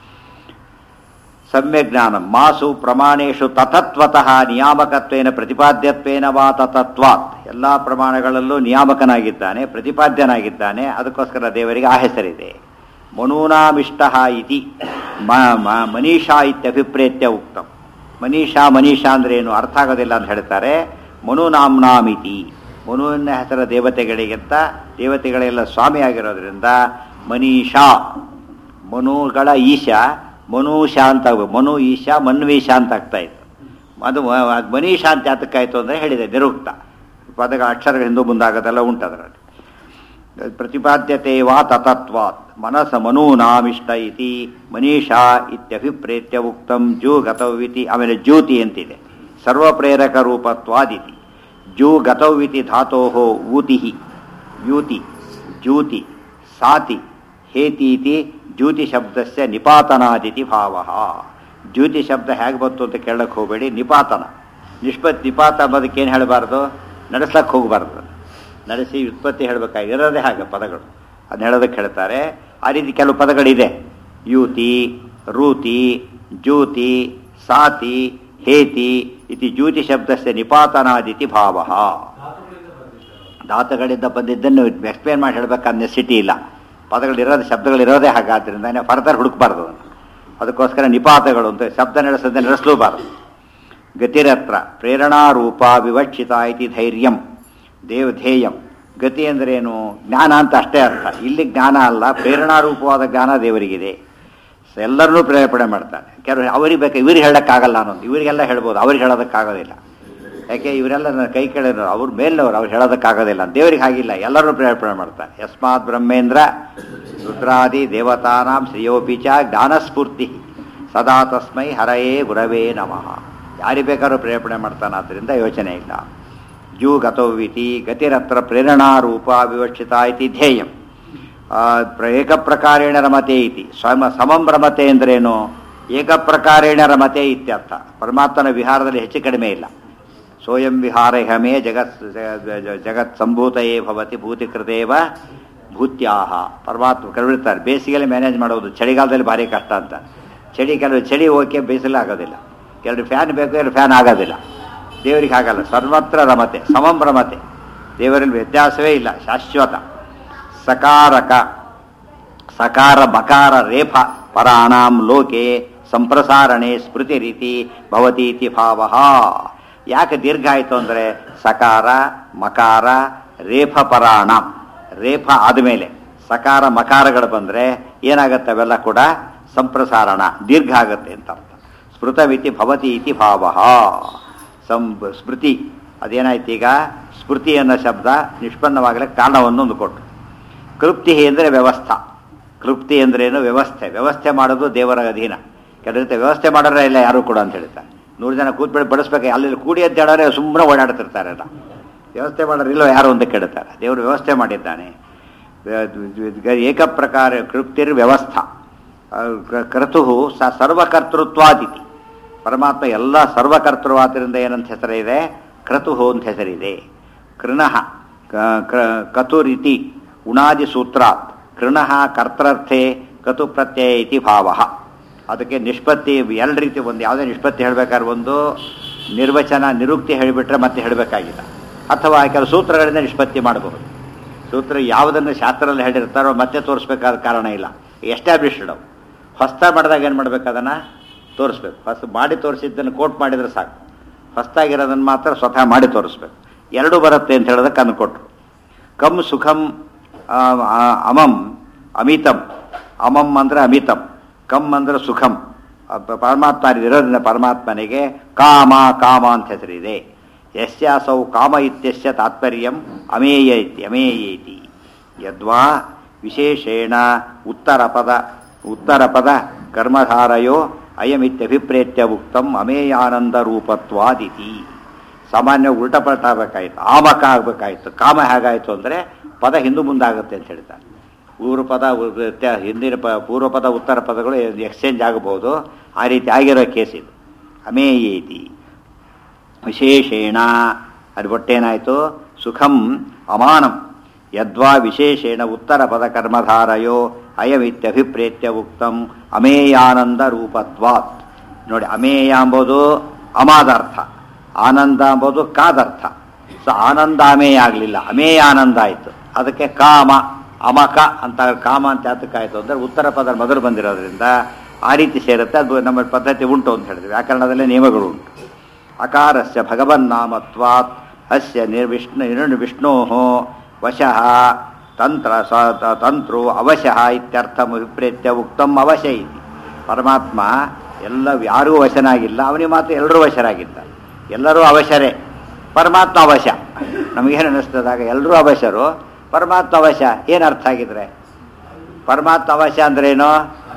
ಸಮ್ಯಕ್ ಜ್ಞಾನ ಮಾಸು ಪ್ರಮಾಣೇಶು ತತತ್ವತಃ ನಿಯಾಮಕತ್ವೇನ ಪ್ರತಿಪಾದ್ಯತ್ವೇನ ವಾ ತತತ್ವಾತ್ ಎಲ್ಲ ಪ್ರಮಾಣಗಳಲ್ಲೂ ನಿಯಾಮಕನಾಗಿದ್ದಾನೆ ಪ್ರತಿಪಾದ್ಯನಾಗಿದ್ದಾನೆ ಅದಕ್ಕೋಸ್ಕರ ದೇವರಿಗೆ ಆ ಹೆಸರಿದೆ ಮನೂನಾಮಿಷ್ಟ ಇತಿ ಮ- ಮ- ಮನೀಷಾ ಇತ್ಯಭಿಪ್ರೇತ್ಯ ಉಕ್ತಂ ಮನೀಷಾ ಮನೀಷಾ ಅಂದ್ರೆ ಏನು ಅರ್ಥ ಆಗೋದಿಲ್ಲ ಅಂತ ಹೇಳ್ತಾರೆ ಮನುನಾಮ್ನಾಮಿತಿ ಮನುವಿನ ಹೆಸರ ದೇವತೆಗಳಿಗಿಂತ ದೇವತೆಗಳೆಲ್ಲ ಸ್ವಾಮಿಯಾಗಿರೋದ್ರಿಂದ ಮನೀಷಾ ಮನುಗಳ ಈಶಾ ಮನುಷ ಅಂತ ಆಗ್ಬೇಕು ಮನು ಈಶಾ ಮನ್ವೀಶ ಅಂತ ಆಗ್ತಾ ಇತ್ತು ಅದು ಮ- ಅದು ಮನೀಷಾ ಅಂತ ಯಾತಕ್ಕಾಯ್ತು ಅಂದರೆ ಹೇಳಿದೆ ನಿರುಕ್ತ ಪದಗಳ ಅಕ್ಷರಗಳ ಹಿಂದೂ ಮುಂದಾಗೋದೆಲ್ಲ ಉಂಟು ಅದರಲ್ಲಿ ಪ್ರತಿಪಾದ್ಯತೆ ವಾ ತತತ್ವಾತ್ ಮನಸ ಮನೂನಾಮಿಷ್ಟ ಇತಿ ಮನೀಷಾ ಇತ್ಯಭಿಪ್ರೇತ್ಯ ಉಕ್ತಂ ಜೂ ಗತವಿತಿ ಆಮೇಲೆ ಜ್ಯೋತಿ ಅಂತಿದೆ ಸರ್ವಪ್ರೇರಕ ರೂಪತ್ವಾದಿತಿ ಜೂ ಗತವಿತಿ ಧಾತೋ ಊತಿ ಯೂತಿ ಜ್ಯೂತಿ ಸಾತಿ ಹೇತೀತಿ ಜ್ಯೂತಿ ಶಬ್ದಸ್ಯ ನಿಪಾತನಾದಿತಿ ಭಾವ ಜ್ಯೂತಿ ಶಬ್ದ ಹೇಗೆ ಬಂತು ಅಂತ ಕೇಳಕ್ಕೆ ಹೋಗಬೇಡಿ ನಿಪಾತನ ನಿಷ್ಪತ್ ನಿಪಾತ ಅನ್ನೋದಕ್ಕೆ ಏನು ಹೇಳಬಾರ್ದು ನಡೆಸಕ್ಕೆ ಹೋಗಬಾರ್ದು ನಡೆಸಿ ವ್ಯುತ್ಪತ್ತಿ ಹೇಳಬೇಕಾಗಿ ಇರೋದೇ ಹಾಗೆ ಪದಗಳು ಅದನ್ನ ಹೇಳೋದಕ್ಕೆ ಹೇಳ್ತಾರೆ ಆ ರೀತಿ ಕೆಲವು ಪದಗಳಿದೆ ಯೂತಿ ರೂತಿ ಜ್ಯೂತಿ ಸಾತಿ ಹೇತಿ ಇತಿ ಜ್ಯೂತಿ ಶಬ್ದಸ್ಯ ನಿಪಾತನಾದಿತಿ ಭಾವ ಧಾತುಗಳಿಂದ ಬಂದಿದ್ದನ್ನು ಎಕ್ಸ್ಪ್ಲೇನ್ ಮಾಡಿ ಹೇಳಬೇಕಂದ ನೆಸಿಟಿ ಇಲ್ಲ ಪದಗಳಿರೋದು ಶಬ್ದಗಳಿರೋದೇ ಹಾಗಾದ್ರಿಂದ ಫರ್ದರ್ ಹುಡುಕ್ಬಾರ್ದು ಅದನ್ನು ಅದಕ್ಕೋಸ್ಕರ ನಿಪಾತಗಳು ಅಂತ ಶಬ್ದ ನಡೆಸದೆ ನಡೆಸಲೂಬಾರದು ಗತಿರತ್ರ ಪ್ರೇರಣಾರೂಪ ವಿವಕ್ಷಿತ ಇತಿ ಧೈರ್ಯಂ ದೇವ ಧ್ಯೇಯಂ ಗತಿ ಅಂದ್ರೇನು ಜ್ಞಾನ ಅಂತ ಅಷ್ಟೇ ಅರ್ಥ ಇಲ್ಲಿ ಜ್ಞಾನ ಅಲ್ಲ ಪ್ರೇರಣಾರೂಪವಾದ ಜ್ಞಾನ ದೇವರಿಗಿದೆ ಎಲ್ಲರನ್ನೂ ಪ್ರೇರೇಪಣೆ ಮಾಡ್ತಾನೆ ಕೆಲವರು ಅವ್ರಿಗೆ ಬೇಕು ಇವ್ರಿಗೆ ಹೇಳೋಕ್ಕಾಗಲ್ಲ ಅನ್ನೋದು ಇವರಿಗೆಲ್ಲ ಹೇಳ್ಬೋದು ಅವ್ರಿಗೆ ಹೇಳೋದಕ್ಕಾಗೋದಿಲ್ಲ ಯಾಕೆ ಇವರೆಲ್ಲ ನನ್ನ ಕೈ ಕೆಳಗೆ ಅವ್ರ ಮೇಲವ್ರು ಅವ್ರು ಹೇಳೋದಕ್ಕಾಗೋದಿಲ್ಲ ದೇವರಿಗೆ ಹಾಗಿಲ್ಲ ಎಲ್ಲರೂ ಪ್ರೇರಣೆ ಮಾಡ್ತಾರೆ ಯಸ್ಮಾತ್ ಬ್ರಹ್ಮೇಂದ್ರ ರುದ್ರಾದಿ ದೇವತಾನಾಂ ಶ್ರೇಯೋಪಿ ಚ ಜ್ಞಾನಸ್ಫೂರ್ತಿ ಸದಾ ತಸ್ಮೈ ಹರಯೇ ಗುರವೇ ನಮಃ ಯಾರಿಗೆ ಬೇಕಾದ್ರೂ ಪ್ರೇರಣೆ ಮಾಡ್ತಾನೆ ಆದ್ದರಿಂದ ಯೋಚನೆ ಇಲ್ಲ ಜೂ ಗತೋವಿತಿ ಗತಿರತ್ರ ಪ್ರೇರಣಾರೂಪ ವಿವಕ್ಷಿತ ಇತಿ ಧ್ಯೇಯಂ ಆ, ಪ್ರ- ಏಕಪ್ರಕಾರೇಣ ರಮತೆ ಇತಿ ಸ್ವಯಂ ಸಮಂ ರಮತೆ ಅಂದ್ರೇನು ಏಕಪ್ರಕಾರೇಣ ರಮತೆ ಇತ್ಯರ್ಥ ಪರಮಾತ್ಮನ ವಿಹಾರದಲ್ಲಿ ಹೆಚ್ಚು ಕಡಿಮೆ ಇಲ್ಲ ಸೋಯಂ ವಿಹಾರ ಹಮೇ ಜಗತ್ ಜಗ- ಜಗತ್ ಸಂಭೂತಯೇ ಭವತಿ ಭೂತಿಕೃತೇವ ಭೂತ್ಯಾಹ ಪರಮಾತ್ಮ ಕರೆಬಿಡ್ತಾರೆ ಬೇಸಿಗೆಯಲ್ಲಿ ಮ್ಯಾನೇಜ್ ಮಾಡೋದು ಚಳಿಗಾಲದಲ್ಲಿ ಭಾರಿ ಕಷ್ಟ ಅಂತ ಚಳಿ ಕೆಲವು ಚಳಿ ಓಕೆ ಬೇಸಿಗೆ ಆಗೋದಿಲ್ಲ ಕೆಲವು ಫ್ಯಾನ್ ಬೇಕು ಕೆಲವು ಫ್ಯಾನ್ ಆಗೋದಿಲ್ಲ ದೇವರಿಗೆ ಆಗಲ್ಲ ಸರ್ವತ್ರ ರಮತೆ ಸಮಂ ರಮತೆ ದೇವರಲ್ಲಿ ವ್ಯತ್ಯಾಸವೇ ಇಲ್ಲ ಶಾಶ್ವತ ಸಕಾರಕ ಸಕಾರ ಬಕಾರ ರೇಫ ಪರಾಣಾಂ ಲೋಕೆ ಸಂಪ್ರಸಾರಣೆ ಸ್ಮೃತಿ ರೀತಿ ಭವತೀತಿ ಭಾವ ಯಾಕೆ ದೀರ್ಘ ಆಯಿತು ಅಂದರೆ ಸಕಾರ ಮಕಾರ ರೇಫ ಪರಾಣಾಂ ರೇಫ ಆದಮೇಲೆ ಸಕಾರ ಮಕಾರಗಳು ಬಂದರೆ ಏನಾಗುತ್ತೆ ಅವೆಲ್ಲ ಕೂಡ ಸಂಪ್ರಸಾರಣ ದೀರ್ಘ ಆಗುತ್ತೆ ಅಂತ ಅರ್ಥ ಸ್ಮೃತವಿತಿ ಭವತಿ ಇತಿ ಭಾವ ಸಂ ಸ್ಮೃತಿ ಅದೇನಾಯ್ತು ಈಗ ಸ್ಮೃತಿ ಅನ್ನೋ ಶಬ್ದ ನಿಷ್ಪನ್ನವಾಗಲಿಕ್ಕೆ ಕಾರಣವನ್ನು ಒಂದು ಕೊಟ್ಟು ಕೃಪ್ತಿ ಅಂದರೆ ವ್ಯವಸ್ಥಾ ಕೃಪ್ತಿ ಅಂದ್ರೇನು ವ್ಯವಸ್ಥೆ ವ್ಯವಸ್ಥೆ ಮಾಡೋದು ದೇವರ ಅಧೀನ ಕೆಲವತ್ತೆ ವ್ಯವಸ್ಥೆ ಮಾಡೋರೇ ಇಲ್ಲ ಯಾರು ಕೂಡ ಅಂತ ಹೇಳ್ತಾರೆ ನೂರು ಜನ ಕೂತ್ಬಿಟ್ಟು ಬಡಿಸ್ಬೇಕು ಅಲ್ಲಿ ಕೂಡಿ ಅಂತ ಹೇಳೋರೆ ಸುಮ್ಮನೆ ಓಡಾಡ್ತಿರ್ತಾರೆ ಎಲ್ಲ ವ್ಯವಸ್ಥೆ ಮಾಡೋರು ಇಲ್ಲೋ ಯಾರು ಅಂತ ಕೇಳ್ತಾರೆ ದೇವರು ವ್ಯವಸ್ಥೆ ಮಾಡಿದ್ದಾನೆ ಏಕಪ್ರಕಾರ ಕೃಪ್ತಿರ್ ವ್ಯವಸ್ಥಾ ಕ್ರತು ಸ ಸರ್ವಕರ್ತೃತ್ವಾದಿತಿ ಪರಮಾತ್ಮ ಎಲ್ಲ ಸರ್ವಕರ್ತೃವಾದ್ದರಿಂದ ಏನಂತ ಹೆಸರಿದೆ ಕ್ರತು ಅಂತ ಹೆಸರಿದೆ ಕೃಣಃ ಕ- ಕ- ಕತುರಿತಿ ಉಣಾದಿ ಸೂತ್ರಾತ್ ಕೃಣಃ ಕರ್ತರ್ಥೆ ಕತು ಪ್ರತ್ಯಯ ಇತಿ ಭಾವ ಅದಕ್ಕೆ ನಿಷ್ಪತ್ತಿ ಎರಡು ರೀತಿ ಒಂದು ಯಾವುದೇ ನಿಷ್ಪತ್ತಿ ಹೇಳಬೇಕಾದ್ರೆ ಒಂದು ನಿರ್ವಚನ ನಿರುಕ್ತಿ ಹೇಳಿಬಿಟ್ರೆ ಮತ್ತೆ ಹೇಳಬೇಕಾಗಿಲ್ಲ ಅಥವಾ ಕೆಲವು ಸೂತ್ರಗಳಿಂದ ನಿಷ್ಪತ್ತಿ ಮಾಡಬಹುದು ಸೂತ್ರ ಯಾವುದನ್ನು ಶಾಸ್ತ್ರದಲ್ಲಿ ಹೇಳಿರ್ತಾರೋ ಮತ್ತೆ ತೋರಿಸ್ಬೇಕಾದ ಕಾರಣ ಇಲ್ಲ ಎಸ್ಟಾಬ್ಲಿಷ್ಡ್ ಅವು ಹೊಸ್ತಾಗಿ ಮಾಡಿದಾಗ ಏನು ಮಾಡ್ಬೇಕು ಅದನ್ನು ತೋರಿಸ್ಬೇಕು ಹೊಸ ಮಾಡಿ ತೋರಿಸಿದ್ದನ್ನು ಕೋಟ್ ಮಾಡಿದರೆ ಸಾಕು ಹೊಸ್ತಾಗಿರೋದನ್ನು ಮಾತ್ರ ಸ್ವತಃ ಮಾಡಿ ತೋರಿಸ್ಬೇಕು ಎರಡೂ ಬರುತ್ತೆ ಅಂತ ಹೇಳೋದಕ್ಕೆ ಅಂದು ಕೊಟ್ಟರು ಕಮ್ ಸುಖಂ ಆ, ಆ, ಅಮಂ ಅಮಿತಂ ಅಮಂ ಅಂದ್ರೆ ಅಮಿತಂ ಕಮ್ ಅಂದ್ರೆ ಸುಖಂ ಆ, ಪ- ಪರಮಾತ್ಮ ಇರೋದ್ರಿಂದ ಪರಮಾತ್ಮನಿಗೆ ಕಾಮ ಕಾಮ ಅಂತ ಹೆಸರಿದೆ ಯಸ್ಯಾಸೌ ಕಾಮ ಇತ್ಯಸ್ಯ ತಾತ್ಪರ್ಯಂ ಅಮೇಯ ಇತಿ ಅಮೇಯ ಇತಿ ಯದ್ವಾ ವಿಶೇಷೇಣ ಉತ್ತರಪದ ಉತ್ತರಪದ ಕರ್ಮಧಾರಯೋ ಅಯಮಿತ್ಯಭಿಪ್ರೇತ್ಯ ಉಕ್ತಂ ಅಮೇಯಾನಂದ ರೂಪತ್ವಾದಿತಿ ಸಾಮಾನ್ಯ ಉಲ್ಟಾ ಪಲ್ಟಾ ಆಗಬೇಕಾಯ್ತು ಆಮಕ ಆಗಬೇಕಾಯ್ತು ಕಾಮ ಹೇಗಾಯಿತು ಅಂದರೆ ಪದ ಹಿಂದು ಮುಂದಾಗುತ್ತೆ ಅಂತ ಹೇಳ್ತಾರೆ ಪೂರ್ವ ಪದ ಉ- ವ್ಯತ್ಯ- ಹಿಂದಿನ ಪ ಪೂರ್ವ ಪದ ಉತ್ತರ ಪದಗಳು ಎಕ್ಸ್ಚೇಂಜ್ ಆಗಬಹುದು ಆ ರೀತಿ ಆಗಿರೋ ಕೇಸ್ ಇದು ಅಮೇಯೇತಿ ವಿಶೇಷೇಣ ಅದು ಒಟ್ಟೇನಾಯಿತು ಸುಖಂ ಅಮಾನಂ ಯದ್ವಾ ವಿಶೇಷೇಣ ಉತ್ತರ ಪದ ಕರ್ಮಧಾರಯೋ ಅಯಮಿತ್ಯಭಿಪ್ರೇತ್ಯ ಉಕ್ತಂ ಅಮೇಯಾನಂದ ರೂಪತ್ವಾತ್ ನೋಡಿ ಅಮೇಯ ಎಂಬುದು ಅಮಾದರ್ಥ ಆನಂದ ಎಂಬುದು ಕಾದರ್ಥ ಸೊ ಆನಂದ ಅಮೇಯ ಆಗಲಿಲ್ಲ ಅಮೇಯ ಆನಂದ ಆಯಿತು ಅದಕ್ಕೆ ಕಾಮ ಅಮಕ ಅಂತ ಕಾಮ ಅಂತ ಯಾತಕ್ಕಾಯಿತು ಅಂದರೆ ಉತ್ತರ ಪದ ಮೊದಲು ಬಂದಿರೋದ್ರಿಂದ ಆ ರೀತಿ ಸೇರುತ್ತೆ ಅದು ನಮ್ಮ ಪದ್ಧತಿ ಉಂಟು ಅಂತ ಹೇಳಿದ್ವಿ ವ್ಯಾಕರಣದಲ್ಲೇ ನಿಯಮಗಳು ಉಂಟು ಅಕಾರಸ್ಯ ಭಗವನ್ನಾಮತ್ವಾತ್ ಅಸ್ಯ ನಿರ್ವಿಷ್ಣು ನಿರ್ವಿಷ್ಣೋ ವಶಃ ತಂತ್ರ ಸ- ತ- ತಂತ್ರು ಅವಶಃ ಇತ್ಯರ್ಥ ವಿಪ್ರೇತ್ಯ ಉಕ್ತಂ ಅವಶ ಇತಿ ಪರಮಾತ್ಮ ಎಲ್ಲ ಯಾರಿಗೂ ವಶನಾಗಿಲ್ಲ ಅವನಿಗೆ ಮಾತ್ರ ಎಲ್ಲರೂ ವಶರಾಗಿದ್ದಾರೆ ಎಲ್ಲರೂ ಅವಶರೇ ಪರಮಾತ್ಮ ಅವಶ ನಮಗೇನು ಅನ್ನಿಸ್ತದಾಗ ಎಲ್ಲರೂ ಅವಶರು ಪರಮಾತ್ಮ ಅವಶ ಏನು ಅರ್ಥ ಆಗಿದ್ರೆ ಪರಮಾತ್ಮ ಅವಶ ಅಂದ್ರೇನು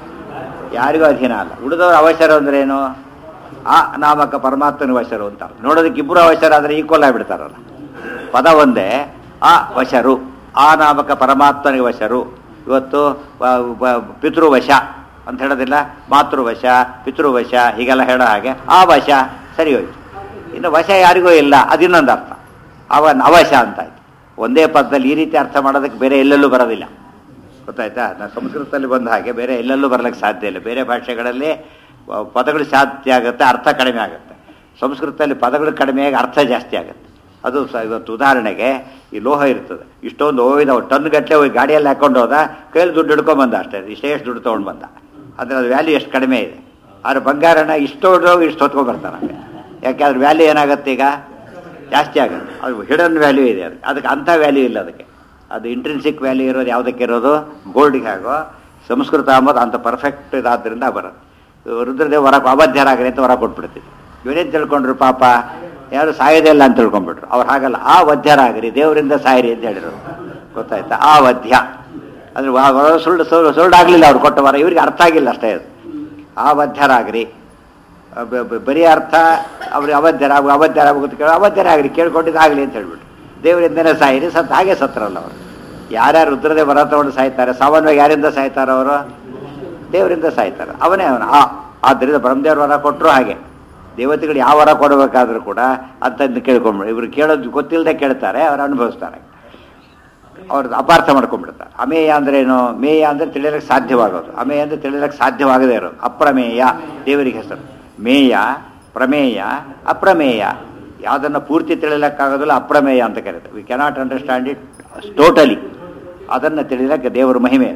ಯಾರಿಗೂ ಅಧೀನ ಅಲ್ಲ ಉಳಿದವರು ಅವಸರ ಅಂದ್ರೇನು ಆ ನಾಮಕ ಪರಮಾತ್ಮನ ವಶರು ಅಂತ ನೋಡೋದಕ್ಕೆ ಇಬ್ಬರು ಅವಸರ ಆದರೆ ಈಕ್ವಲ್ ಆಗಿಬಿಡ್ತಾರಲ್ಲ ಪದ ಒಂದೇ ಆ ವಶರು ಆ ನಾಮಕ ಪರಮಾತ್ಮನಿಗೆ ವಶರು ಇವತ್ತು ವ- ವ- ಪಿತೃವಶ ಅಂತ ಹೇಳೋದಿಲ್ಲ ಮಾತೃವಶ ಪಿತೃವಶ ಹೀಗೆಲ್ಲ ಹೇಳೋ ಹಾಗೆ ಆ ವಶ ಸರಿ ಹೋಯ್ತು ಇನ್ನು ವಶ ಯಾರಿಗೂ ಇಲ್ಲ ಅದಿನ್ನೊಂದು ಅರ್ಥ ಅವನ್ ಅವಶ ಅಂತಾಯ್ತು ಒಂದೇ ಪದದಲ್ಲಿ ಈ ರೀತಿ ಅರ್ಥ ಮಾಡೋದಕ್ಕೆ ಬೇರೆ ಎಲ್ಲೆಲ್ಲೂ ಬರೋದಿಲ್ಲ ಗೊತ್ತಾಯ್ತಾ ನಾನು ಸಂಸ್ಕೃತದಲ್ಲಿ ಬಂದ ಹಾಗೆ ಬೇರೆ ಎಲ್ಲೆಲ್ಲೂ ಬರ್ಲಿಕ್ಕೆ ಸಾಧ್ಯ ಇಲ್ಲ ಬೇರೆ ಭಾಷೆಗಳಲ್ಲಿ ಆ, ಪದಗಳು ಸಾಧ್ಯ ಆಗುತ್ತೆ ಅರ್ಥ ಕಡಿಮೆ ಆಗುತ್ತೆ ಸಂಸ್ಕೃತದಲ್ಲಿ ಪದಗಳು ಕಡಿಮೆಯಾಗಿ ಅರ್ಥ ಜಾಸ್ತಿ ಆಗುತ್ತೆ ಅದು ಸ ಇವತ್ತು ಉದಾಹರಣೆಗೆ ಈ ಲೋಹ ಇರ್ತದೆ ಇಷ್ಟೊಂದು ಹೋಗಿದ ಟನ್ ಗಟ್ಟಲೆ ಹೋಗಿ ಗಾಡಿಯಲ್ಲಿ ಹಾಕೊಂಡು ಹೋದ ಕೈಯಲ್ಲಿ ದುಡ್ಡು ಹಿಡ್ಕೊಂಡ್ ಬಂದ ಅಷ್ಟೇ ಇಷ್ಟೇ ಎಷ್ಟು ದುಡ್ಡು ತೊಗೊಂಡು ಬಂದ ಆದರೆ ಅದು ವ್ಯಾಲ್ಯೂ ಎಷ್ಟು ಕಡಿಮೆ ಇದೆ ಆದರೆ ಬಂಗಾರನ ಇಷ್ಟು ಹೋಗಿ ಇಷ್ಟು ಹೊತ್ಕೊಂಡ್ ಬರ್ತಾನೆ ಯಾಕೆ ಅದ್ರ ವ್ಯಾಲ್ಯೂ ಏನಾಗುತ್ತೆ ಈಗ ಜಾಸ್ತಿ ಆಗುತ್ತೆ ಅದು ಹಿಡನ್ ವ್ಯಾಲ್ಯೂ ಇದೆ ಅದಕ್ಕೆ ಅದಕ್ಕೆ ಅಂಥ ವ್ಯಾಲ್ಯೂ ಇಲ್ಲ ಅದಕ್ಕೆ ಅದು ಇಂಟ್ರೆನ್ಸಿಕ್ ವ್ಯಾಲ್ಯೂ ಇರೋದು ಯಾವುದಕ್ಕೆ ಇರೋದು ಗೋಲ್ಡ್ಗೆ ಆಗೋ ಸಂಸ್ಕೃತ ಅಂಬೋದು ಅಂಥ ಪರ್ಫೆಕ್ಟ್ ಇದಾದ್ರಿಂದ ಬರೋದು ರುದ್ರದೇವ್ ವರ ಅಬದ್ಧರಾಗ್ರಿ ಅಂತ ವರ ಕೊಟ್ಬಿಡ್ತಿದ್ರು ಇವರೇನು ತಿಳ್ಕೊಂಡ್ರು ಪಾಪ ಯಾರು ಸಾಯೋದೇ ಇಲ್ಲ ಅಂತ ತಿಳ್ಕೊಂಡ್ಬಿಟ್ರು ಅವ್ರು ಹಾಗಲ್ಲ ಆ ವಧ್ಯರಾಗ್ರಿ ದೇವರಿಂದ ಸಾಯಿರಿ ಅಂತ ಹೇಳಿದ್ರು ಗೊತ್ತಾಯ್ತಾ ಆ ವಧ್ಯ ಅಂದ್ರೆ ವ- ವ- ಸುಳ್ಳು ಸುಳ್ಳು ಸುಳ್ಳಾಗ್ಲಿಲ್ಲ ಅವ್ರು ಕೊಟ್ಟ ವರ ಇವ್ರಿಗೆ ಅರ್ಥ ಆಗಿಲ್ಲ ಅಷ್ಟೇ ಅದು ಆ ವಧ್ಯರಾಗ್ರಿ ಬ- ಬ- ಬರೀ ಅರ್ಥ ಅವ್ರಿಗೆ ಅವಧ್ಯರ ಅವಧ್ಯರಾಗೋದು ಕೇಳ ಅವಧ್ಯರಾಗ್ರಿ ಕೇಳ್ಕೊಂಡಿದ್ದಾಗಲಿ ಅಂತ ಹೇಳ್ಬಿಟ್ಟು ದೇವರಿಂದನೇ ಸಾಯಿರಿ ಸತ್ ಹಾಗೆ ಸತ್ರಲ್ಲ ಅವರು ಯಾರ್ಯಾರು ರುದ್ರದೇ ವರ ತಗೊಂಡು ಸಾಯ್ತಾರೆ ಸಾಮಾನ್ಯವಾಗಿ ಯಾರಿಂದ ಸಾಯ್ತಾರೆ ಅವರು ದೇವರಿಂದ ಸಾಯ್ತಾರೆ ಅವನೇ ಅವನು ಆ ಆದ್ದರಿಂದ ಬ್ರಹ್ಮದೇವ್ರ ವರ ಕೊಟ್ಟರು ಹಾಗೆ ದೇವತೆಗಳು ಯಾವ ವರ ಕೊಡಬೇಕಾದ್ರೂ ಕೂಡ ಅಂತಂದು ಕೇಳ್ಕೊಂಡ್ಬಿಡು ಇವರು ಕೇಳೋದು ಗೊತ್ತಿಲ್ಲದೆ ಕೇಳ್ತಾರೆ ಅವ್ರು ಅನುಭವಿಸ್ತಾರೆ ಅವ್ರದ್ದು ಅಪಾರ್ಥ ಮಾಡ್ಕೊಂಡ್ಬಿಡ್ತಾರೆ ಅಮೇಯ ಅಂದ್ರೆ ಏನು ಮೇಯ ಅಂದ್ರೆ ತಿಳಿಯಲಿಕ್ಕೆ ಸಾಧ್ಯವಾಗೋದು ಅಮೇಯ ಅಂದ್ರೆ ತಿಳಿಯಲಿಕ್ಕೆ ಸಾಧ್ಯವಾಗದೇ ಇರೋದು ಅಪ್ರಮೇಯ ದೇವರಿಗೆ ಹೆಸರು ಮೇಯ ಪ್ರಮೇಯ ಅಪ್ರಮೇಯ ಯಾವುದನ್ನ ಪೂರ್ತಿ ತಿಳಿಯಲಿಕ್ಕಾಗೋದಿಲ್ಲ ಅಪ್ರಮೇಯ ಅಂತ ಕರೀತಾರೆ we cannot understand it totally ಅದನ್ನು ತಿಳಿಯಲಿಕ್ಕೆ ದೇವರ ಮಹಿಮೆ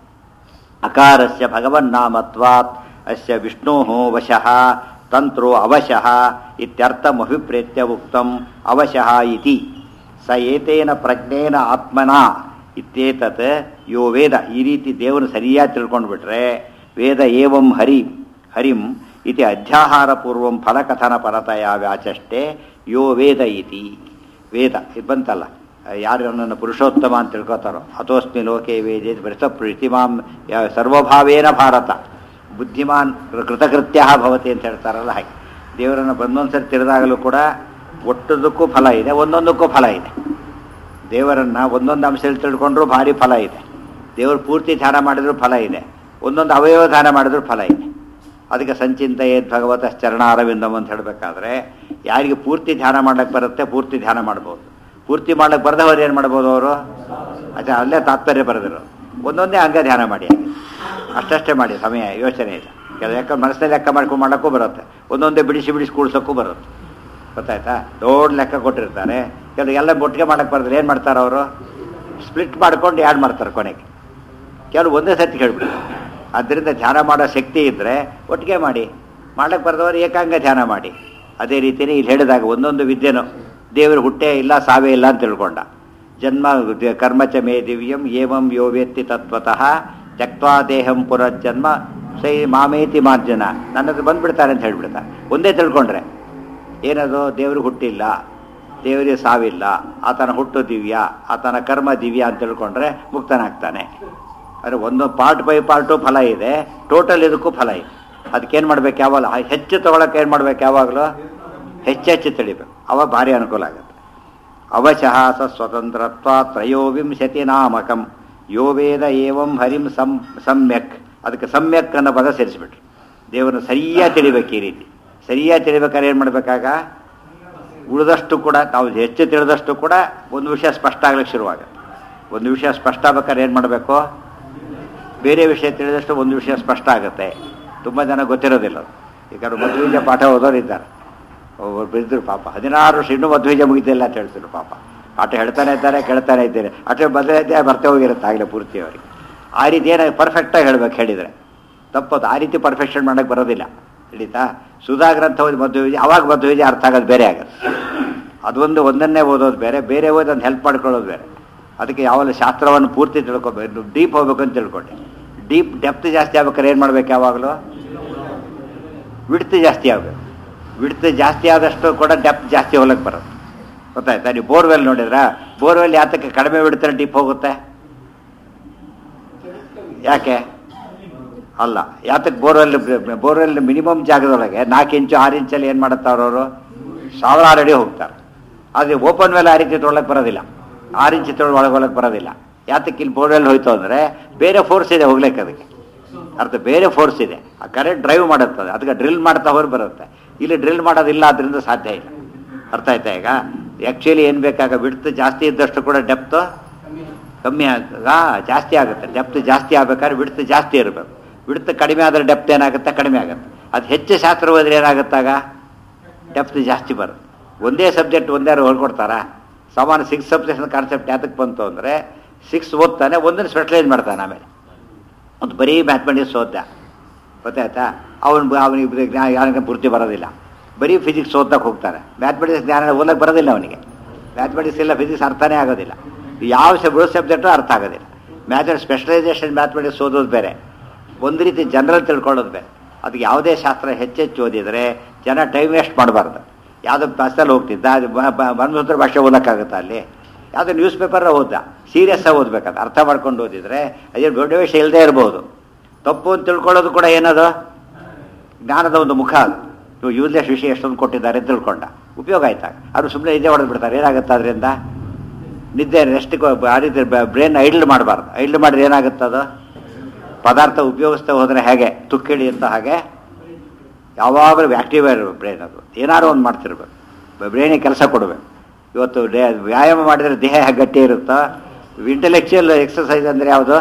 ಅಕಾರಸ್ಯ ಭಗವನ್ನಾಮತ್ವಾತ್ ಅಸ್ಯ ವಿಷ್ಣೋ ವಶಃ ತಂತ್ರೋ ಅವಶಃ ಇತ್ಯರ್ಥಮಭಿಪ್ರೇತ್ಯ ಉಕ್ತಂ ಅವಶಃ ಇತಿ ಸ ಏತೇನ ಪ್ರಜ್ಞೇನ ಆತ್ಮನ ಇತ್ಯೇತತ್ ಯೋ ವೇದ ಈ ರೀತಿ ದೇವರು ಸರಿಯಾಗಿ ತಿಳ್ಕೊಂಡ್ಬಿಟ್ರೆ ವೇದ ಏವಂ ಹರಿ ಹರಿಂ ಇತಿ ಅಧ್ಯಾಹಾರ ಪೂರ್ವಂ ಫಲಕಥನ ಪರತಯ ವ್ಯಾಚಷ್ಟೇ ಯೋ ವೇದ ಇತಿ ವೇದ ಇದು ಬಂತಲ್ಲ ಯಾರು ನನ್ನನ್ನು ಪುರುಷೋತ್ತಮ ಅಂತ ತಿಳ್ಕೊತಾರೋ ಅಥೋಸ್ಮಿ ಲೋಕೆ ವೇದೇ ಬೃತ ಪ್ರೀತಿಮಾಂ ಯಾ- ಸರ್ವಭಾವೇನ ಭಾರತ ಬುದ್ಧಿಮಾನ್ ಕೃತಕೃತ್ಯ ಭವತಿ ಅಂತ ಹೇಳ್ತಾರಲ್ಲ ಹಾಗೆ ದೇವರನ್ನು ಒಂದೊಂದ್ಸರಿ ತಿಳಿದಾಗಲೂ ಕೂಡ ಒಟ್ಟದಕ್ಕೂ ಫಲ ಇದೆ ಒಂದೊಂದಕ್ಕೂ ಫಲ ಇದೆ ದೇವರನ್ನ ಒಂದೊಂದು ಅಂಶದಲ್ಲಿ ತಿಳ್ಕೊಂಡ್ರೂ ಭಾರಿ ಫಲ ಇದೆ ದೇವರು ಪೂರ್ತಿ ಧ್ಯಾನ ಮಾಡಿದ್ರು ಫಲ ಇದೆ ಒಂದೊಂದು ಅವಯವ ಧ್ಯಾನ ಮಾಡಿದ್ರು ಫಲ ಇದೆ ಅದಕ್ಕೆ ಸಂಚಿಂತ ಏದ್ ಭಗವತ ಚರಣಾರವಿಂದಂ ಅಂತ ಹೇಳಬೇಕಾದ್ರೆ ಯಾರಿಗೆ ಪೂರ್ತಿ ಧ್ಯಾನ ಮಾಡ್ಲಿಕ್ಕೆ ಬರುತ್ತೆ ಪೂರ್ತಿ ಧ್ಯಾನ ಮಾಡ್ಬೋದು ಪೂರ್ತಿ ಮಾಡ್ಲಿಕ್ಕೆ ಬರದವರು ಏನು ಮಾಡ್ಬೋದು ಅವರು ಅದೇ ಅಲ್ಲೇ ತಾತ್ಪರ್ಯ ಬರೆದಿರೋ ಒಂದೊಂದೇ ಅಂಗ ಧ್ಯಾನ ಮಾಡಿ ಅಷ್ಟಷ್ಟೇ ಮಾಡಿ ಸಮಯ ಯೋಚನೆ ಇಲ್ಲ ಕೆಲವು ಲೆಕ್ಕ ಮನಸ್ಸಲ್ಲಿ ಲೆಕ್ಕ ಮಾಡ್ಕೊಂಡು ಮಾಡೋಕ್ಕೂ ಬರುತ್ತೆ ಒಂದೊಂದೇ ಬಿಡಿಸಿ ಬಿಡಿಸಿ ಕೂಡ್ಸೋಕ್ಕೂ ಬರುತ್ತೆ ಗೊತ್ತಾಯ್ತಾ ದೊಡ್ಡ ಲೆಕ್ಕ ಕೊಟ್ಟಿರ್ತಾರೆ ಕೆಲವು ಎಲ್ಲ ಒಟ್ಟಿಗೆ ಮಾಡಕ್ಕೆ ಬರೋದ್ರೆ ಏನು ಮಾಡ್ತಾರೆ ಅವರು ಸ್ಪ್ಲಿಟ್ ಮಾಡ್ಕೊಂಡು ಯಾಡ್ ಮಾಡ್ತಾರೆ ಕೊನೆಗೆ ಕೆಲವು ಒಂದೇ ಸರ್ತಿ ಹೇಳ್ಬಿಡ್ತಾರೆ ಆದ್ದರಿಂದ ಧ್ಯಾನ ಮಾಡೋ ಶಕ್ತಿ ಇದ್ದರೆ ಒಟ್ಟಿಗೆ ಮಾಡಿ ಮಾಡಕ್ಕೆ ಬರೆದವರು ಏಕಾಂಗ ಧ್ಯಾನ ಮಾಡಿ ಅದೇ ರೀತಿಯೇ ಇಲ್ಲಿ ಹೇಳಿದಾಗ ಒಂದೊಂದು ವಿದ್ಯೆನೂ ದೇವರು ಹುಟ್ಟೇ ಇಲ್ಲ ಸಾವೇ ಇಲ್ಲ ಅಂತ ತಿಳ್ಕೊಂಡ ಜನ್ಮ ದ- ಕರ್ಮಚ ಮೇ ದಿವ್ಯಂ ಏವಂ ಯೋ ವೇತ್ತಿ ತತ್ವತಃ ತ್ಯಕ್ವಾ ದೇಹಂ ಪುನರ್ಜನ್ಮ ಸೈ ಮಾಮೇತಿ ಮಾರ್ಜನ ನನ್ನ ಹತ್ರ ಬಂದ್ಬಿಡ್ತಾರೆ ಅಂತ ಹೇಳ್ಬಿಡ್ತಾರೆ ಒಂದೇ ತಿಳ್ಕೊಂಡ್ರೆ ಏನದು ದೇವರು ಹುಟ್ಟಿಲ್ಲ ದೇವರಿಗೆ ಸಾವಿಲ್ಲ ಆತನ ಹುಟ್ಟು ದಿವ್ಯ ಆತನ ಕರ್ಮ ದಿವ್ಯ ಅಂತ ತಿಳ್ಕೊಂಡ್ರೆ ಮುಕ್ತನಾಗ್ತಾನೆ ಅಂದರೆ ಒಂದು ಪಾರ್ಟ್ ಬೈ ಪಾರ್ಟು ಫಲ ಇದೆ ಟೋಟಲ್ ಇದಕ್ಕೂ ಫಲ ಇದೆ ಅದಕ್ಕೇನು ಮಾಡ್ಬೇಕು ಯಾವಾಗ ಹೆಚ್ಚು ತಗೊಳಕ್ಕೆ ಏನು ಮಾಡ್ಬೇಕು ಯಾವಾಗಲೂ ಹೆಚ್ಚೆಚ್ಚು ತಿಳಿಬೇಕು ಅವಾಗ ಭಾರಿ ಅನುಕೂಲ ಆಗುತ್ತೆ ಅವಶಃ ಸ ಸ್ವತಂತ್ರತ್ವ ತ್ರಯೋವಿಂಶತಿ ನಾಮಕಂ ಯೋ ವೇದ ಏವಂ ಹರಿಂ ಸಂ ಸಮ್ಯಕ್ ಅದಕ್ಕೆ ಸಮ್ಯಕ್ ಅನ್ನೋ ಪದ ಸೇರಿಸ್ಬಿಟ್ರು ದೇವರನ್ನು ಸರಿಯಾಗಿ ತಿಳಿಬೇಕು ಈ ರೀತಿ ಸರಿಯಾಗಿ ತಿಳಿಬೇಕಾದ್ರೆ ಏನು ಮಾಡಬೇಕಾಗ ಉಳಿದಷ್ಟು ಕೂಡ ನಾವು ಹೆಚ್ಚು ತಿಳಿದಷ್ಟು ಕೂಡ ಒಂದು ವಿಷಯ ಸ್ಪಷ್ಟ ಆಗ್ಲಿಕ್ಕೆ ಶುರುವಾಗುತ್ತೆ ಒಂದು ವಿಷಯ ಸ್ಪಷ್ಟ ಆಗ್ಬೇಕಾದ್ರೆ ಏನು ಮಾಡಬೇಕು ಬೇರೆ ವಿಷಯ ತಿಳಿದಷ್ಟು ಒಂದು ವಿಷಯ ಸ್ಪಷ್ಟ ಆಗುತ್ತೆ ತುಂಬ ಜನ ಗೊತ್ತಿರೋದಿಲ್ಲ ಅದು. ಈಗ ಅವ್ರು ಮಧ್ವೀಜ ಪಾಠ ಓದೋರು ಇದ್ದಾರೆ ಒಬ್ಬರು ಇದ್ರು ಪಾಪ ಹದಿನಾರು ವರ್ಷ ಇನ್ನೂ ಮಧ್ವೀಜ ಮುಗಿತಿಲ್ಲ ಅಂತ ಹೇಳ್ತಿದ್ರು ಪಾಪ ಪಾಠ ಹೇಳ್ತಾನೆ ಇದ್ದಾರೆ ಕೇಳ್ತಾನೆ ಇದ್ದಾರೆ ಅಷ್ಟೇ ಬದಲೈತೆ ಬರ್ತೇ ಹೋಗಿರುತ್ತೆ ಆಗಲೇ ಪೂರ್ತಿ ಅವರಿಗೆ ಆ ರೀತಿ ಏನಾಗಿ ಪರ್ಫೆಕ್ಟಾಗಿ ಹೇಳ್ಬೇಕು ಹೇಳಿದರೆ ತಪ್ಪದು ಆ ರೀತಿ ಪರ್ಫೆಕ್ಷನ್ ಮಾಡೋಕ್ಕೆ ಬರೋದಿಲ್ಲ ಹಿಡಿತಾ ಸುಧಾ ಗ್ರಂಥ ಓದಿ ಮಧ್ವೀಜ ಅವಾಗ ಮಧ್ವೀಜ ಅರ್ಥ ಆಗೋದು ಬೇರೆ ಆಗುತ್ತೆ ಅದೊಂದು ಒಂದನ್ನೇ ಓದೋದು ಬೇರೆ ಬೇರೆ ಓದಿ ಒಂದು ಹೆಲ್ಪ್ ಮಾಡ್ಕೊಳ್ಳೋದು ಬೇರೆ ಅದಕ್ಕೆ ಯಾವಲ್ಲ ಶಾಸ್ತ್ರವನ್ನು ಪೂರ್ತಿ ತಿಳ್ಕೊಬೇಕು ಡೀಪ್ ಹೋಗ್ಬೇಕು ಅಂತ ತಿಳ್ಕೊಂಡೆ ಡೀಪ್ ಡೆಪ್ತ್ ಜಾಸ್ತಿ ಆಗ್ಬೇಕಾದ್ರೆ ಏನು ಮಾಡ್ಬೇಕು ಯಾವಾಗಲೂ ವಿಡ್ತ್ ಜಾಸ್ತಿ ಆಗಬೇಕು ವಿಡ್ತ್ ಜಾಸ್ತಿ ಆದಷ್ಟು ಕೂಡ ಡೆಪ್ತ್ ಜಾಸ್ತಿ ಹೋಗ್ಲಿಕ್ಕೆ ಬರುತ್ತೆ ಗೊತ್ತಾಯ್ತಾ ನೀವು ಬೋರ್ವೆಲ್ ನೋಡಿದ್ರಾ ಬೋರ್ವೆಲ್ ಯಾತಕ್ಕೆ ಕಡಿಮೆ ಬಿಡ್ತಾರೆ ಡೀಪ್ ಹೋಗುತ್ತೆ ಯಾಕೆ ಅಲ್ಲ ಯಾತಕ್ಕೆ ಬೋರ್ವೆಲ್ ಬೋರ್ವೆಲ್ ಮಿನಿಮಮ್ ಜಾಗದೊಳಗೆ ನಾಲ್ಕು ಇಂಚು ಆರು ಇಂಚಲ್ಲಿ ಏನು ಮಾಡುತ್ತಾರೆ ಅವರು ಸಾವಿರಾರು ಅಡಿ ಹೋಗ್ತಾರೆ ಆದರೆ ಓಪನ್ ವೆಲ್ ಆ ರೀತಿ ತೊಗೊಳಕ್ಕೆ ಬರೋದಿಲ್ಲ ಆರು ಇಂಚ್ ತೊಗೊಳಗೆ ಒಳಗೆ ಹೋಗಕ್ಕೆ ಬರೋದಿಲ್ಲ ಯಾತಕ್ಕೆ ಇಲ್ಲಿ ಬೋರ್ವೆಲ್ ಹೋಯ್ತು ಅಂದರೆ ಬೇರೆ ಫೋರ್ಸ್ ಇದೆ ಹೋಗ್ಲಿಕ್ಕೆ ಅದಕ್ಕೆ ಅರ್ಥ ಬೇರೆ ಫೋರ್ಸ್ ಇದೆ ಆ ಕರೆಂಟ್ ಡ್ರೈವ್ ಮಾಡುತ್ತದೆ ಅದಕ್ಕೆ ಡ್ರಿಲ್ ಮಾಡ್ತಾ ಹೋಗಿ ಬರುತ್ತೆ ಇಲ್ಲಿ ಡ್ರಿಲ್ ಮಾಡೋದಿಲ್ಲ ಅದರಿಂದ ಸಾಧ್ಯ ಇಲ್ಲ ಅರ್ಥ ಆಯ್ತಾ ಈಗ ಆ್ಯಕ್ಚುಲಿ ಏನು ಬೇಕಾಗ ಬಿಡ್ತು ಜಾಸ್ತಿ ಇದ್ದಷ್ಟು ಕೂಡ ಡೆಪ್ತು ಕಮ್ಮಿ ಆಗ ಜಾಸ್ತಿ ಆಗುತ್ತೆ ಡೆಪ್ತ್ ಜಾಸ್ತಿ ಆಗ್ಬೇಕಾದ್ರೆ ಬಿಡ್ತು ಜಾಸ್ತಿ ಇರಬೇಕು ಬಿಡ್ತು ಕಡಿಮೆ ಆದರೆ ಡೆಪ್ತ್ ಏನಾಗುತ್ತೆ ಕಡಿಮೆ ಆಗುತ್ತೆ ಅದು ಹೆಚ್ಚು ಶಾಸ್ತ್ರ ಹೋದ್ರೆ ಏನಾಗುತ್ತಾಗ ಡೆಪ್ತ್ ಜಾಸ್ತಿ ಬರುತ್ತೆ ಒಂದೇ ಸಬ್ಜೆಕ್ಟ್ ಒಂದ್ಯಾರು ಹೇಳ್ಕೊಡ್ತಾರಾ ಸಾಮಾನ್ಯ ಸಿಕ್ಸ್ ಸಬ್ಜೆಕ್ಟ್ ಕಾನ್ಸೆಪ್ಟ್ ಯಾತಕ್ಕೆ ಬಂತು ಅಂದರೆ ಸಿಕ್ಸ್ ಓದ್ತಾನೆ ಒಂದನ್ನು ಸ್ಪೆಷಲೈಸ್ ಮಾಡ್ತಾನೆ ಆಮೇಲೆ ಒಂದು ಬರೀ ಮ್ಯಾಥಮೆಟಿಕ್ಸ್ ಓದ್ದ ಗೊತ್ತಾಯ್ತಾ ಅವನು ಅವನಿಗೆ ಜ್ಞಾನ ಪೂರ್ತಿ ಬರೋದಿಲ್ಲ ಬರೀ ಫಿಸಿಕ್ಸ್ ಓದಕ್ಕೆ ಹೋಗ್ತಾನೆ ಮ್ಯಾಥಮೆಟಿಕ್ಸ್ ಜ್ಞಾನ ಓದಕ್ಕೆ ಬರೋದಿಲ್ಲ ಅವನಿಗೆ ಮ್ಯಾಥಮೆಟಿಕ್ಸ್ ಇಲ್ಲ ಫಿಸಿಕ್ಸ್ ಅರ್ಥನೇ ಆಗೋದಿಲ್ಲ ಯಾವ ಬಿಡೋ ಸಬ್ಜೆಕ್ಟು ಅರ್ಥ ಆಗೋದಿಲ್ಲ ಮ್ಯಾಥಮೆಟಿಕ್ಸ್ ಸ್ಪೆಷಲೈಸೇಷನ್ ಮ್ಯಾಥಮೆಟಿಕ್ಸ್ ಓದೋದು ಬೇರೆ ಒಂದು ರೀತಿ ಜನರಲ್ ತಿಳ್ಕೊಳ್ಳೋದು ಬೇರೆ ಅದಕ್ಕೆ ಯಾವುದೇ ಶಾಸ್ತ್ರ ಹೆಚ್ಚೆಚ್ಚು ಓದಿದರೆ ಜನ ಟೈಮ್ ವೇಸ್ಟ್ ಮಾಡಬಾರ್ದು ಯಾವುದೋ ಬಸ್ಸಲ್ಲಿ ಹೋಗ್ತಿದ್ದ ಅದು ಬಂಧುತ್ರ ಭಾಷೆ ಓದಕ್ಕಾಗುತ್ತಾ ಅಲ್ಲಿ ಯಾವುದೋ ನ್ಯೂಸ್ ಪೇಪರ್ ಓದ್ದ ಸೀರಿಯಸ್ ಆಗಿ ಓದ್ಬೇಕಂತ ಅರ್ಥ ಮಾಡ್ಕೊಂಡು ಓದಿದ್ರೆ ಅದೇ ದೊಡ್ಡ ವಿಷಯ ಇಲ್ಲದೆ ಇರ್ಬೋದು ತಪ್ಪು ಅಂತ ತಿಳ್ಕೊಳ್ಳೋದು ಕೂಡ ಏನದು ಜ್ಞಾನದ ಒಂದು ಮುಖ ಅದು ಇವು ಯೂಸ್ಲೆಸ್ ವಿಷಯ ಎಷ್ಟೊಂದು ಕೊಟ್ಟಿದ್ದಾರೆ ಅಂತ ತಿಳ್ಕೊಂಡ ಉಪಯೋಗ ಆಯ್ತಾಗ ಅವರು ಸುಮ್ಮನೆ ನಿದ್ದೆ ಹೊಡೆದು ಬಿಡ್ತಾರೆ ಏನಾಗುತ್ತೆ ಅದರಿಂದ ನಿದ್ದೆ ರೆಸ್ಟ್ ಆ ರೀತಿ ಬ್ರೈನ್ ಐಡ್ಲ್ ಮಾಡಬಾರ್ದು ಐಡ್ಲ್ ಮಾಡಿದ್ರೆ ಏನಾಗುತ್ತದು ಪದಾರ್ಥ ಉಪಯೋಗಿಸ್ತಾ ಹೋದರೆ ಹೇಗೆ ತುಕ್ಕಿಡಿ ಅಂತ ಹಾಗೆ ಯಾವಾಗಲೂ ಆ್ಯಕ್ಟಿವ್ ಇರಬೇಕು ಬ್ರೈನ್ ಅದು ಏನಾದ್ರು ಒಂದು ಮಾಡ್ತಿರ್ಬೇಕು ಬ್ರೈನಿಗೆ ಕೆಲಸ ಕೊಡಬೇಕು ಇವತ್ತು ಡೇ ವ್ಯಾಯಾಮ ಮಾಡಿದರೆ ದೇಹ ಗಟ್ಟಿ ಇರುತ್ತೋ ಇಂಟೆಲೆಕ್ಚುಯಲ್ ಎಕ್ಸಸೈಸ್ ಅಂದರೆ ಯಾವುದು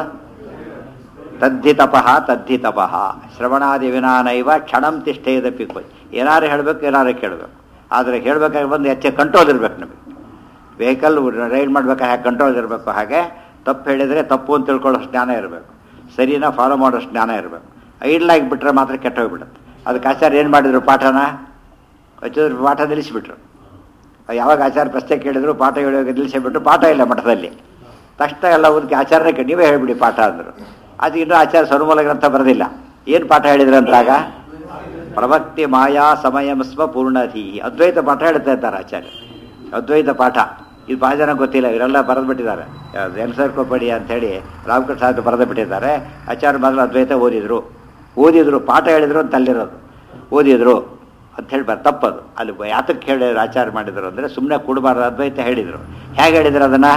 ತದ್ಧಿ ತಪಃ ತದ್ಧಿ ತಪಃ ಶ್ರವಣಾದಿ ವಿನಾನೈವ ಕ್ಷಣಂ ತಿಷ್ಠೇದಪಿ ಕೊಯ್ ಏನಾರು ಹೇಳಬೇಕು ಏನಾರು ಕೇಳಬೇಕು ಆದರೆ ಹೇಳಬೇಕಾದ್ರೆ ಬಂದು ಹೆಚ್ಚು ಕಂಟ್ರೋಲ್ ಇರಬೇಕು ನಮಗೆ ವೆಹಿಕಲ್ ರೈಡ್ ಮಾಡ್ಬೇಕಾದ್ರೆ ಹೇಗೆ ಕಂಟ್ರೋಲ್ ಇರಬೇಕು ಹಾಗೆ ತಪ್ಪು ಹೇಳಿದರೆ ತಪ್ಪು ಅಂತ ತಿಳ್ಕೊಳ್ಳೋ ಜ್ಞಾನ ಇರಬೇಕು ಸರಿನಾ ಫಾಲೋ ಮಾಡೋ ಜ್ಞಾನ ಇರಬೇಕು ಐಡ್ಲಾಗಿ ಬಿಟ್ಟರೆ ಮಾತ್ರ ಕೆಟ್ಟೋಗ್ಬಿಡುತ್ತೆ ಅದಕ್ಕೆ ಆಚಾರ್ಯ ಏನು ಮಾಡಿದ್ರು ಪಾಠನ ಹಚ್ಚಿದ್ರು ಪಾಠ ನಿಲ್ಲಿಸಿಬಿಟ್ರು ಯಾವಾಗ ಆಚಾರ್ಯ ಪ್ರಶ್ನೆ ಕೇಳಿದ್ರು ಪಾಠ ಹೇಳುವಾಗ ನಿಲ್ಲಿಸಿಬಿಟ್ಟು ಪಾಠ ಇಲ್ಲ ಮಠದಲ್ಲಿ ತಕ್ಷಣ ಎಲ್ಲ ಓದಕ್ಕೆ ಆಚಾರ್ಯಕ್ಕೆ ನೀವೇ ಹೇಳಿಬಿಡಿ ಪಾಠ ಅಂದರು ಅದು ಇನ್ನೂ ಆಚಾರ್ಯ ಸರ್ವಮೂಲ ಗ್ರಂಥ ಬರೆದಿಲ್ಲ ಏನು ಪಾಠ ಹೇಳಿದ್ರು ಅಂತಾಗ ಪ್ರವಕ್ತಿ ಮಾಯಾ ಸಮಯಮಸ್ವ ಪೂರ್ಣಧೀ ಅದ್ವೈತ ಪಾಠ ಹೇಳ್ತಾ ಇದ್ದಾರೆ ಆಚಾರ್ಯ ಅದ್ವೈತ ಪಾಠ ಇದು ಭಾಳ ಜನ ಗೊತ್ತಿಲ್ಲ ಇವರೆಲ್ಲ ಬರೆದು ಬಿಟ್ಟಿದ್ದಾರೆ ಎನ್ಸರ್ಕೋಪಡಿ ಅಂಥೇಳಿ ರಾಮಕೃಷ್ಣ ಸಾಹಿತ್ಯ ಬರೆದು ಬಿಟ್ಟಿದ್ದಾರೆ ಆಚಾರ್ಯ ಮೊದಲು ಅದ್ವೈತ ಓದಿದ್ರು ಓದಿದ್ರು ಪಾಠ ಹೇಳಿದ್ರು ಅಂತ ಅಲ್ಲಿರೋದು ಓದಿದ್ರು ಅಂತ ಹೇಳಿ ಬರ್ ತಪ್ಪದು ಅಲ್ಲಿ ಯಾತಕ್ಕೆ ಹೇಳಿದ್ರು ಆಚಾರ ಮಾಡಿದ್ರು ಅಂದರೆ ಸುಮ್ಮನೆ ಕೊಡಬಾರ್ದು ಅದ್ವೈತ ಹೇಳಿದರು ಹೇಗೆ ಹೇಳಿದ್ರು ಅದನ್ನು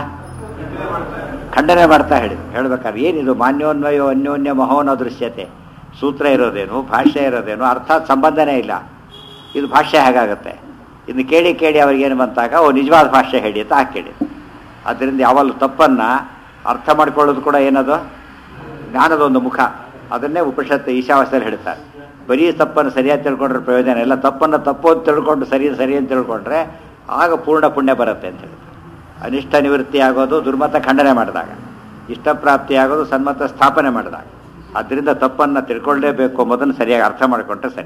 ಖಂಡನೆ ಮಾಡ್ತಾ ಹೇಳಿದ್ರು ಹೇಳ್ಬೇಕಾದ್ರೆ ಏನಿದು ಮಾನ್ಯೋನ್ವಯೋ ಅನ್ಯೋನ್ಯ ಮಹೋನ ದೃಶ್ಯತೆ ಸೂತ್ರ ಇರೋದೇನು ಭಾಷ್ಯ ಇರೋದೇನು ಅರ್ಥಾತ್ ಸಂಬಂಧನೇ ಇಲ್ಲ ಇದು ಭಾಷ್ಯ ಹೇಗಾಗುತ್ತೆ ಇನ್ನು ಕೇಳಿ ಕೇಳಿ ಅವ್ರಿಗೇನು ಬಂತಾಗ ಓ ನಿಜವಾದ ಭಾಷೆ ಹೇಳಿ ಅಂತ ಹಾಕಿ ಕೇಳಿ ಅದರಿಂದ ಯಾವಾಗಲೂ ತಪ್ಪನ್ನು ಅರ್ಥ ಮಾಡ್ಕೊಳ್ಳೋದು ಕೂಡ ಏನದು ಜ್ಞಾನದ ಒಂದು ಮುಖ ಅದನ್ನೇ ಉಪನಿಷತ್ತು ಈಶಾವಾಸ್ಯದಲ್ಲಿ ಹೇಳ್ತಾರೆ ಬರೀ ತಪ್ಪನ್ನು ಸರಿಯಾಗಿ ತಿಳ್ಕೊಂಡ್ರೆ ಪ್ರಯೋಜನ ಇಲ್ಲ ತಪ್ಪನ್ನು ತಪ್ಪು ಅಂತ ತಿಳ್ಕೊಂಡು ಸರಿ ಸರಿ ಅಂತ ತಿಳ್ಕೊಂಡ್ರೆ ಆಗ ಪೂರ್ಣ ಪುಣ್ಯ ಬರುತ್ತೆ ಅಂತ ಹೇಳ್ತಾರೆ ಅನಿಷ್ಟ ನಿವೃತ್ತಿ ಆಗೋದು ದುರ್ಮತ ಖಂಡನೆ ಮಾಡಿದಾಗ ಇಷ್ಟಪ್ರಾಪ್ತಿ ಆಗೋದು ಸನ್ಮತ ಸ್ಥಾಪನೆ ಮಾಡಿದಾಗ ಆದ್ದರಿಂದ ತಪ್ಪನ್ನು ತಿಳ್ಕೊಳ್ಳೇಬೇಕು ಎಂಬುದನ್ನು ಸರಿಯಾಗಿ ಅರ್ಥ ಮಾಡಿಕೊಂಡ್ರೆ ಸರಿ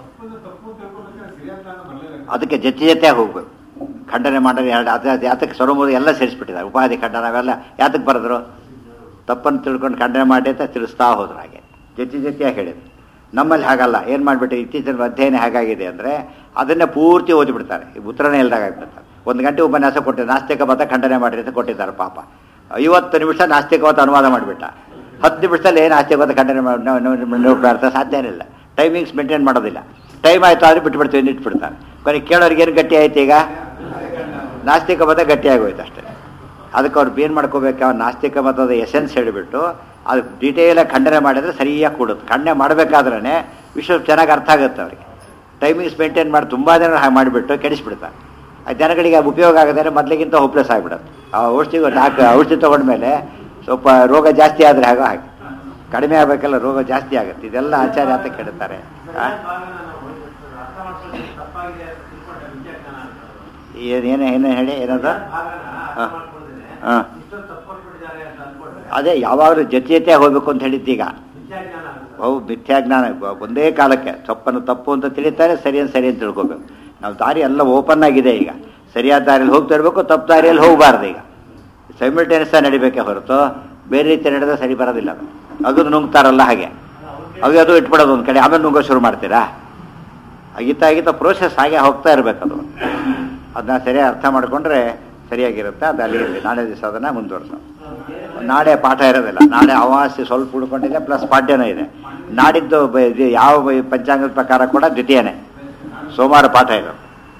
ಅದಕ್ಕೆ ಜೊತೆ ಜೊತೆಯಾಗಿ ಹೋಗ್ಬೇಕು ಖಂಡನೆ ಮಾಡೋದು ಎರಡು ಅದು ಅದು ಯಾತಕ್ಕೆ ಸ್ವರಮೂಲ ಎಲ್ಲ ಸೇರಿಸ್ಬಿಟ್ಟಿದ್ದಾರೆ ಉಪಾಧಿ ಖಂಡನ ಅವೆಲ್ಲ ಯಾತಕ್ಕೆ ಬರೆದ್ರು ತಪ್ಪನ್ನು ತಿಳ್ಕೊಂಡು ಖಂಡನೆ ಮಾಡಿ ಅಂತ ತಿಳಿಸ್ತಾ ಹೋದ್ರು ಹಾಗೆ ಜೊತೆ ಜೊತೆಯಾಗಿ ಹೇಳಿದ್ರು ನಮ್ಮಲ್ಲಿ ಹಾಗಲ್ಲ ಏನು ಮಾಡಿಬಿಟ್ಟು ಇತ್ತೀಚಿನ ಅಧ್ಯಯನ ಹೇಗಾಗಿದೆ ಅಂದರೆ ಅದನ್ನೇ ಪೂರ್ತಿ ಓದಿಬಿಡ್ತಾರೆ ಈ ಉತ್ತರನೇ ಇಲ್ದಾಗ ಆಗ್ಬಿಡ್ತಾರೆ ಒಂದು ಗಂಟೆ ಉಪನ್ಯಾಸ ಕೊಟ್ಟಿದ್ದಾರೆ ನಾಸ್ತಿಕವಾದ ಖಂಡನೆ ಮಾಡಿರಿ ಅಂತ ಕೊಟ್ಟಿದ್ದಾರೆ ಪಾಪ ಐವತ್ತು ನಿಮಿಷ ನಾಸ್ತಿಕವಾದ ಅನುವಾದ ಮಾಡಿಬಿಟ್ಟ ಹತ್ತು ನಿಮಿಷದಲ್ಲಿ ಏನು ನಾಸ್ತಿಕವಾದ ಖಂಡನೆ ಮಾಡಿ ಸಾಧ್ಯನೇ ಇಲ್ಲ ಟೈಮಿಂಗ್ಸ್ ಮೇಂಟೈನ್ ಮಾಡೋದಿಲ್ಲ ಟೈಮ್ ಆಯಿತು ಆದರೆ ಬಿಟ್ಬಿಡ್ತೀವಿ ಇಟ್ಬಿಡ್ತಾರೆ ಕೊನೆಗೆ ಕೇಳೋರಿಗೆ ಏನು ಗಟ್ಟಿ ಆಯ್ತು ಈಗ ನಾಸ್ತಿಕ ಮತ ಗಟ್ಟಿಯಾಗೋಯ್ತು ಅಷ್ಟೇ ಅದಕ್ಕೆ ಅವ್ರು ಏನು ಮಾಡ್ಕೋಬೇಕು ಅವ್ರು ನಾಸ್ತಿಕ ಮತದ ಎಸೆನ್ಸ್ ಹೇಳಿಬಿಟ್ಟು ಅದು ಡೀಟೇಲಾಗಿ ಖಂಡನೆ ಮಾಡಿದರೆ ಸರಿಯಾಗಿ ಕೊಡುತ್ತೆ ಖಂಡನೆ ಮಾಡಬೇಕಾದ್ರೇ ವಿಶ್ವ ಚೆನ್ನಾಗಿ ಅರ್ಥ ಆಗುತ್ತೆ ಅವರಿಗೆ ಟೈಮಿಂಗ್ಸ್ ಮೇಂಟೈನ್ ಮಾಡಿ ತುಂಬ ಜನ ಹಾಗೆ ಮಾಡಿಬಿಟ್ಟು ಕೆಡಿಸ್ಬಿಡ್ತಾರೆ ಆ ಜನಗಳಿಗೆ ಅದು ಉಪಯೋಗ ಆಗದೇ ಮೊದಲಿಗಿಂತ ಹೋಪ್ಲೆಸ್ ಆಗಿಬಿಡುತ್ತೆ ಆ ಔಷಧಿ ನಾಲ್ಕು ಔಷಧಿ ತೊಗೊಂಡ್ಮೇಲೆ ಸ್ವಲ್ಪ ರೋಗ ಜಾಸ್ತಿ ಆದರೆ ಹಾಗೆ ಹಾಗೆ ಕಡಿಮೆ ಆಗಬೇಕಲ್ಲ ರೋಗ ಜಾಸ್ತಿ ಆಗುತ್ತೆ ಇದೆಲ್ಲ ಆಚಾರ್ಯ ಅಂತ ಕೇಳ್ತಾರೆ ಆ? ಅರ್ಥ ಮಾಡ್ಕೊಳ್ಳಿ ತಪ್ಪಾಗಿದೆ ಅಂತ ತಿಳ್ಕೊಂಡ್ರೆ ವಿದ್ಯಾಜ್ಞಾನ ಅಂತ. ಏನ್- ಏನು ಏನು ಹೇಳಿ ಏನದು ಭಾಗನ ಅರ್ಥ ಹಾ. ಮಾಡ್ಕೊಳ್ದೇನೆ ಹಾ. ಇಷ್ಟೊಂದು ತಪ್ಪು ಕೊಟ್ಬಿಟ್ಟಿದ್ದಾರೆ ಅಂತ ಅನ್ಕೊಂಡ್ರೆ ಅದೇ ಯಾವಾಗಲೂ ಜೊತೆ ಜೊತೆ ಹೋಗ್ಬೇಕು ಅಂತ ಹೇಳಿದ್ದೀಗ ವಿದ್ಯಾಜ್ಞಾನ ಆಗುತ್ತೆ ಅವು ಮಿಥ್ಯಾಜ್ಞಾನ ಬ- ಒಂದೇ ಕಾಲಕ್ಕೆ ತಪ್ಪನ್ನು ತಪ್ಪು ಅಂತ ತಿಳಿತಾರೆ ಸರಿಯನ್ನು ಸರಿ ಅಂತ ತಿಳ್ಕೊಬೇಕು ನಾವು ದಾರಿ ಎಲ್ಲ ಓಪನ್ ಆಗಿದೆ ಈಗ ಸರಿಯಾದ ದಾರಿಯಲ್ಲಿ ಹೋಗ್ತಾ ಇರಬೇಕು ತಪ್ಪು ದಾರಿಯಲ್ಲಿ ಹೋಗಬಾರ್ದು ಈಗ ಸೈಮಿಲ್ಟೇನಿಯಸ್ ನಡಿಬೇಕೆ ಹೊರತು ಬೇರೆ ರೀತಿ ನಡೆದ್ರೆ ಸರಿ ಬರೋದಿಲ್ಲ ಅದು ಅದು ನುಂಗ್ತಾರಲ್ಲ ಹಾಗೆ ಅದು ಅದು ಇಟ್ಬಿಡೋದು ಒಂದು ಕಡೆ ಆಮೇಲೆ ನುಂಗೋ ಶುರು ಮಾಡ್ತೀರಾ ಆಗಿತ್ತ ಆಗಿತ್ತ ಪ್ರೋಸೆಸ್ ಹಾಗೆ ಹೋಗ್ತಾ ಇರಬೇಕು ಅದು ಅದನ್ನ ಸರಿಯಾಗಿ ಅರ್ಥ ಮಾಡಿಕೊಂಡ್ರೆ ಸರಿಯಾಗಿರುತ್ತೆ ಅದು ಅಲ್ಲಿ ಇರಲಿ ನಾಳೆ ದಿವಸ ಅದನ್ನು ಮುಂದುವರ್ಸೋಣ ನಾಳೆ ಪಾಠ ಇರೋದಿಲ್ಲ ನಾಳೆ ಅಮಾವಾಸ್ಯೆ ಸ್ವಲ್ಪ ಉಳ್ಕೊಂಡಿದೆ ಪ್ಲಸ್ ಪಾಠ್ಯನೂ ಇದೆ ನಾಡಿದ್ದು ಬ- ಇದು ಯಾವ ಬ- ಪಂಚಾಂಗದ ಪ್ರಕಾರ ಕೂಡ ದ್ವಿತೀಯನೇ ಸೋಮವಾರ ಪಾಠ ಇರೋದು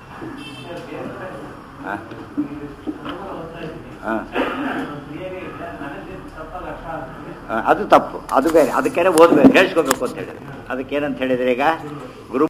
ಹಾಂ ಹಾಂ ಅದು ತಪ್ಪು ಅದು ಬೇರೆ ಅದಕ್ಕೇನೆ ಓದ್ಬೇಕು ಹೇಳ್ಸ್ಕೋಬೇಕು ಅಂತ ಹೇಳಿದ್ರೆ ಅದಕ್ಕೇನಂತ ಹೇಳಿದ್ರೆ ಈಗ ಗುರು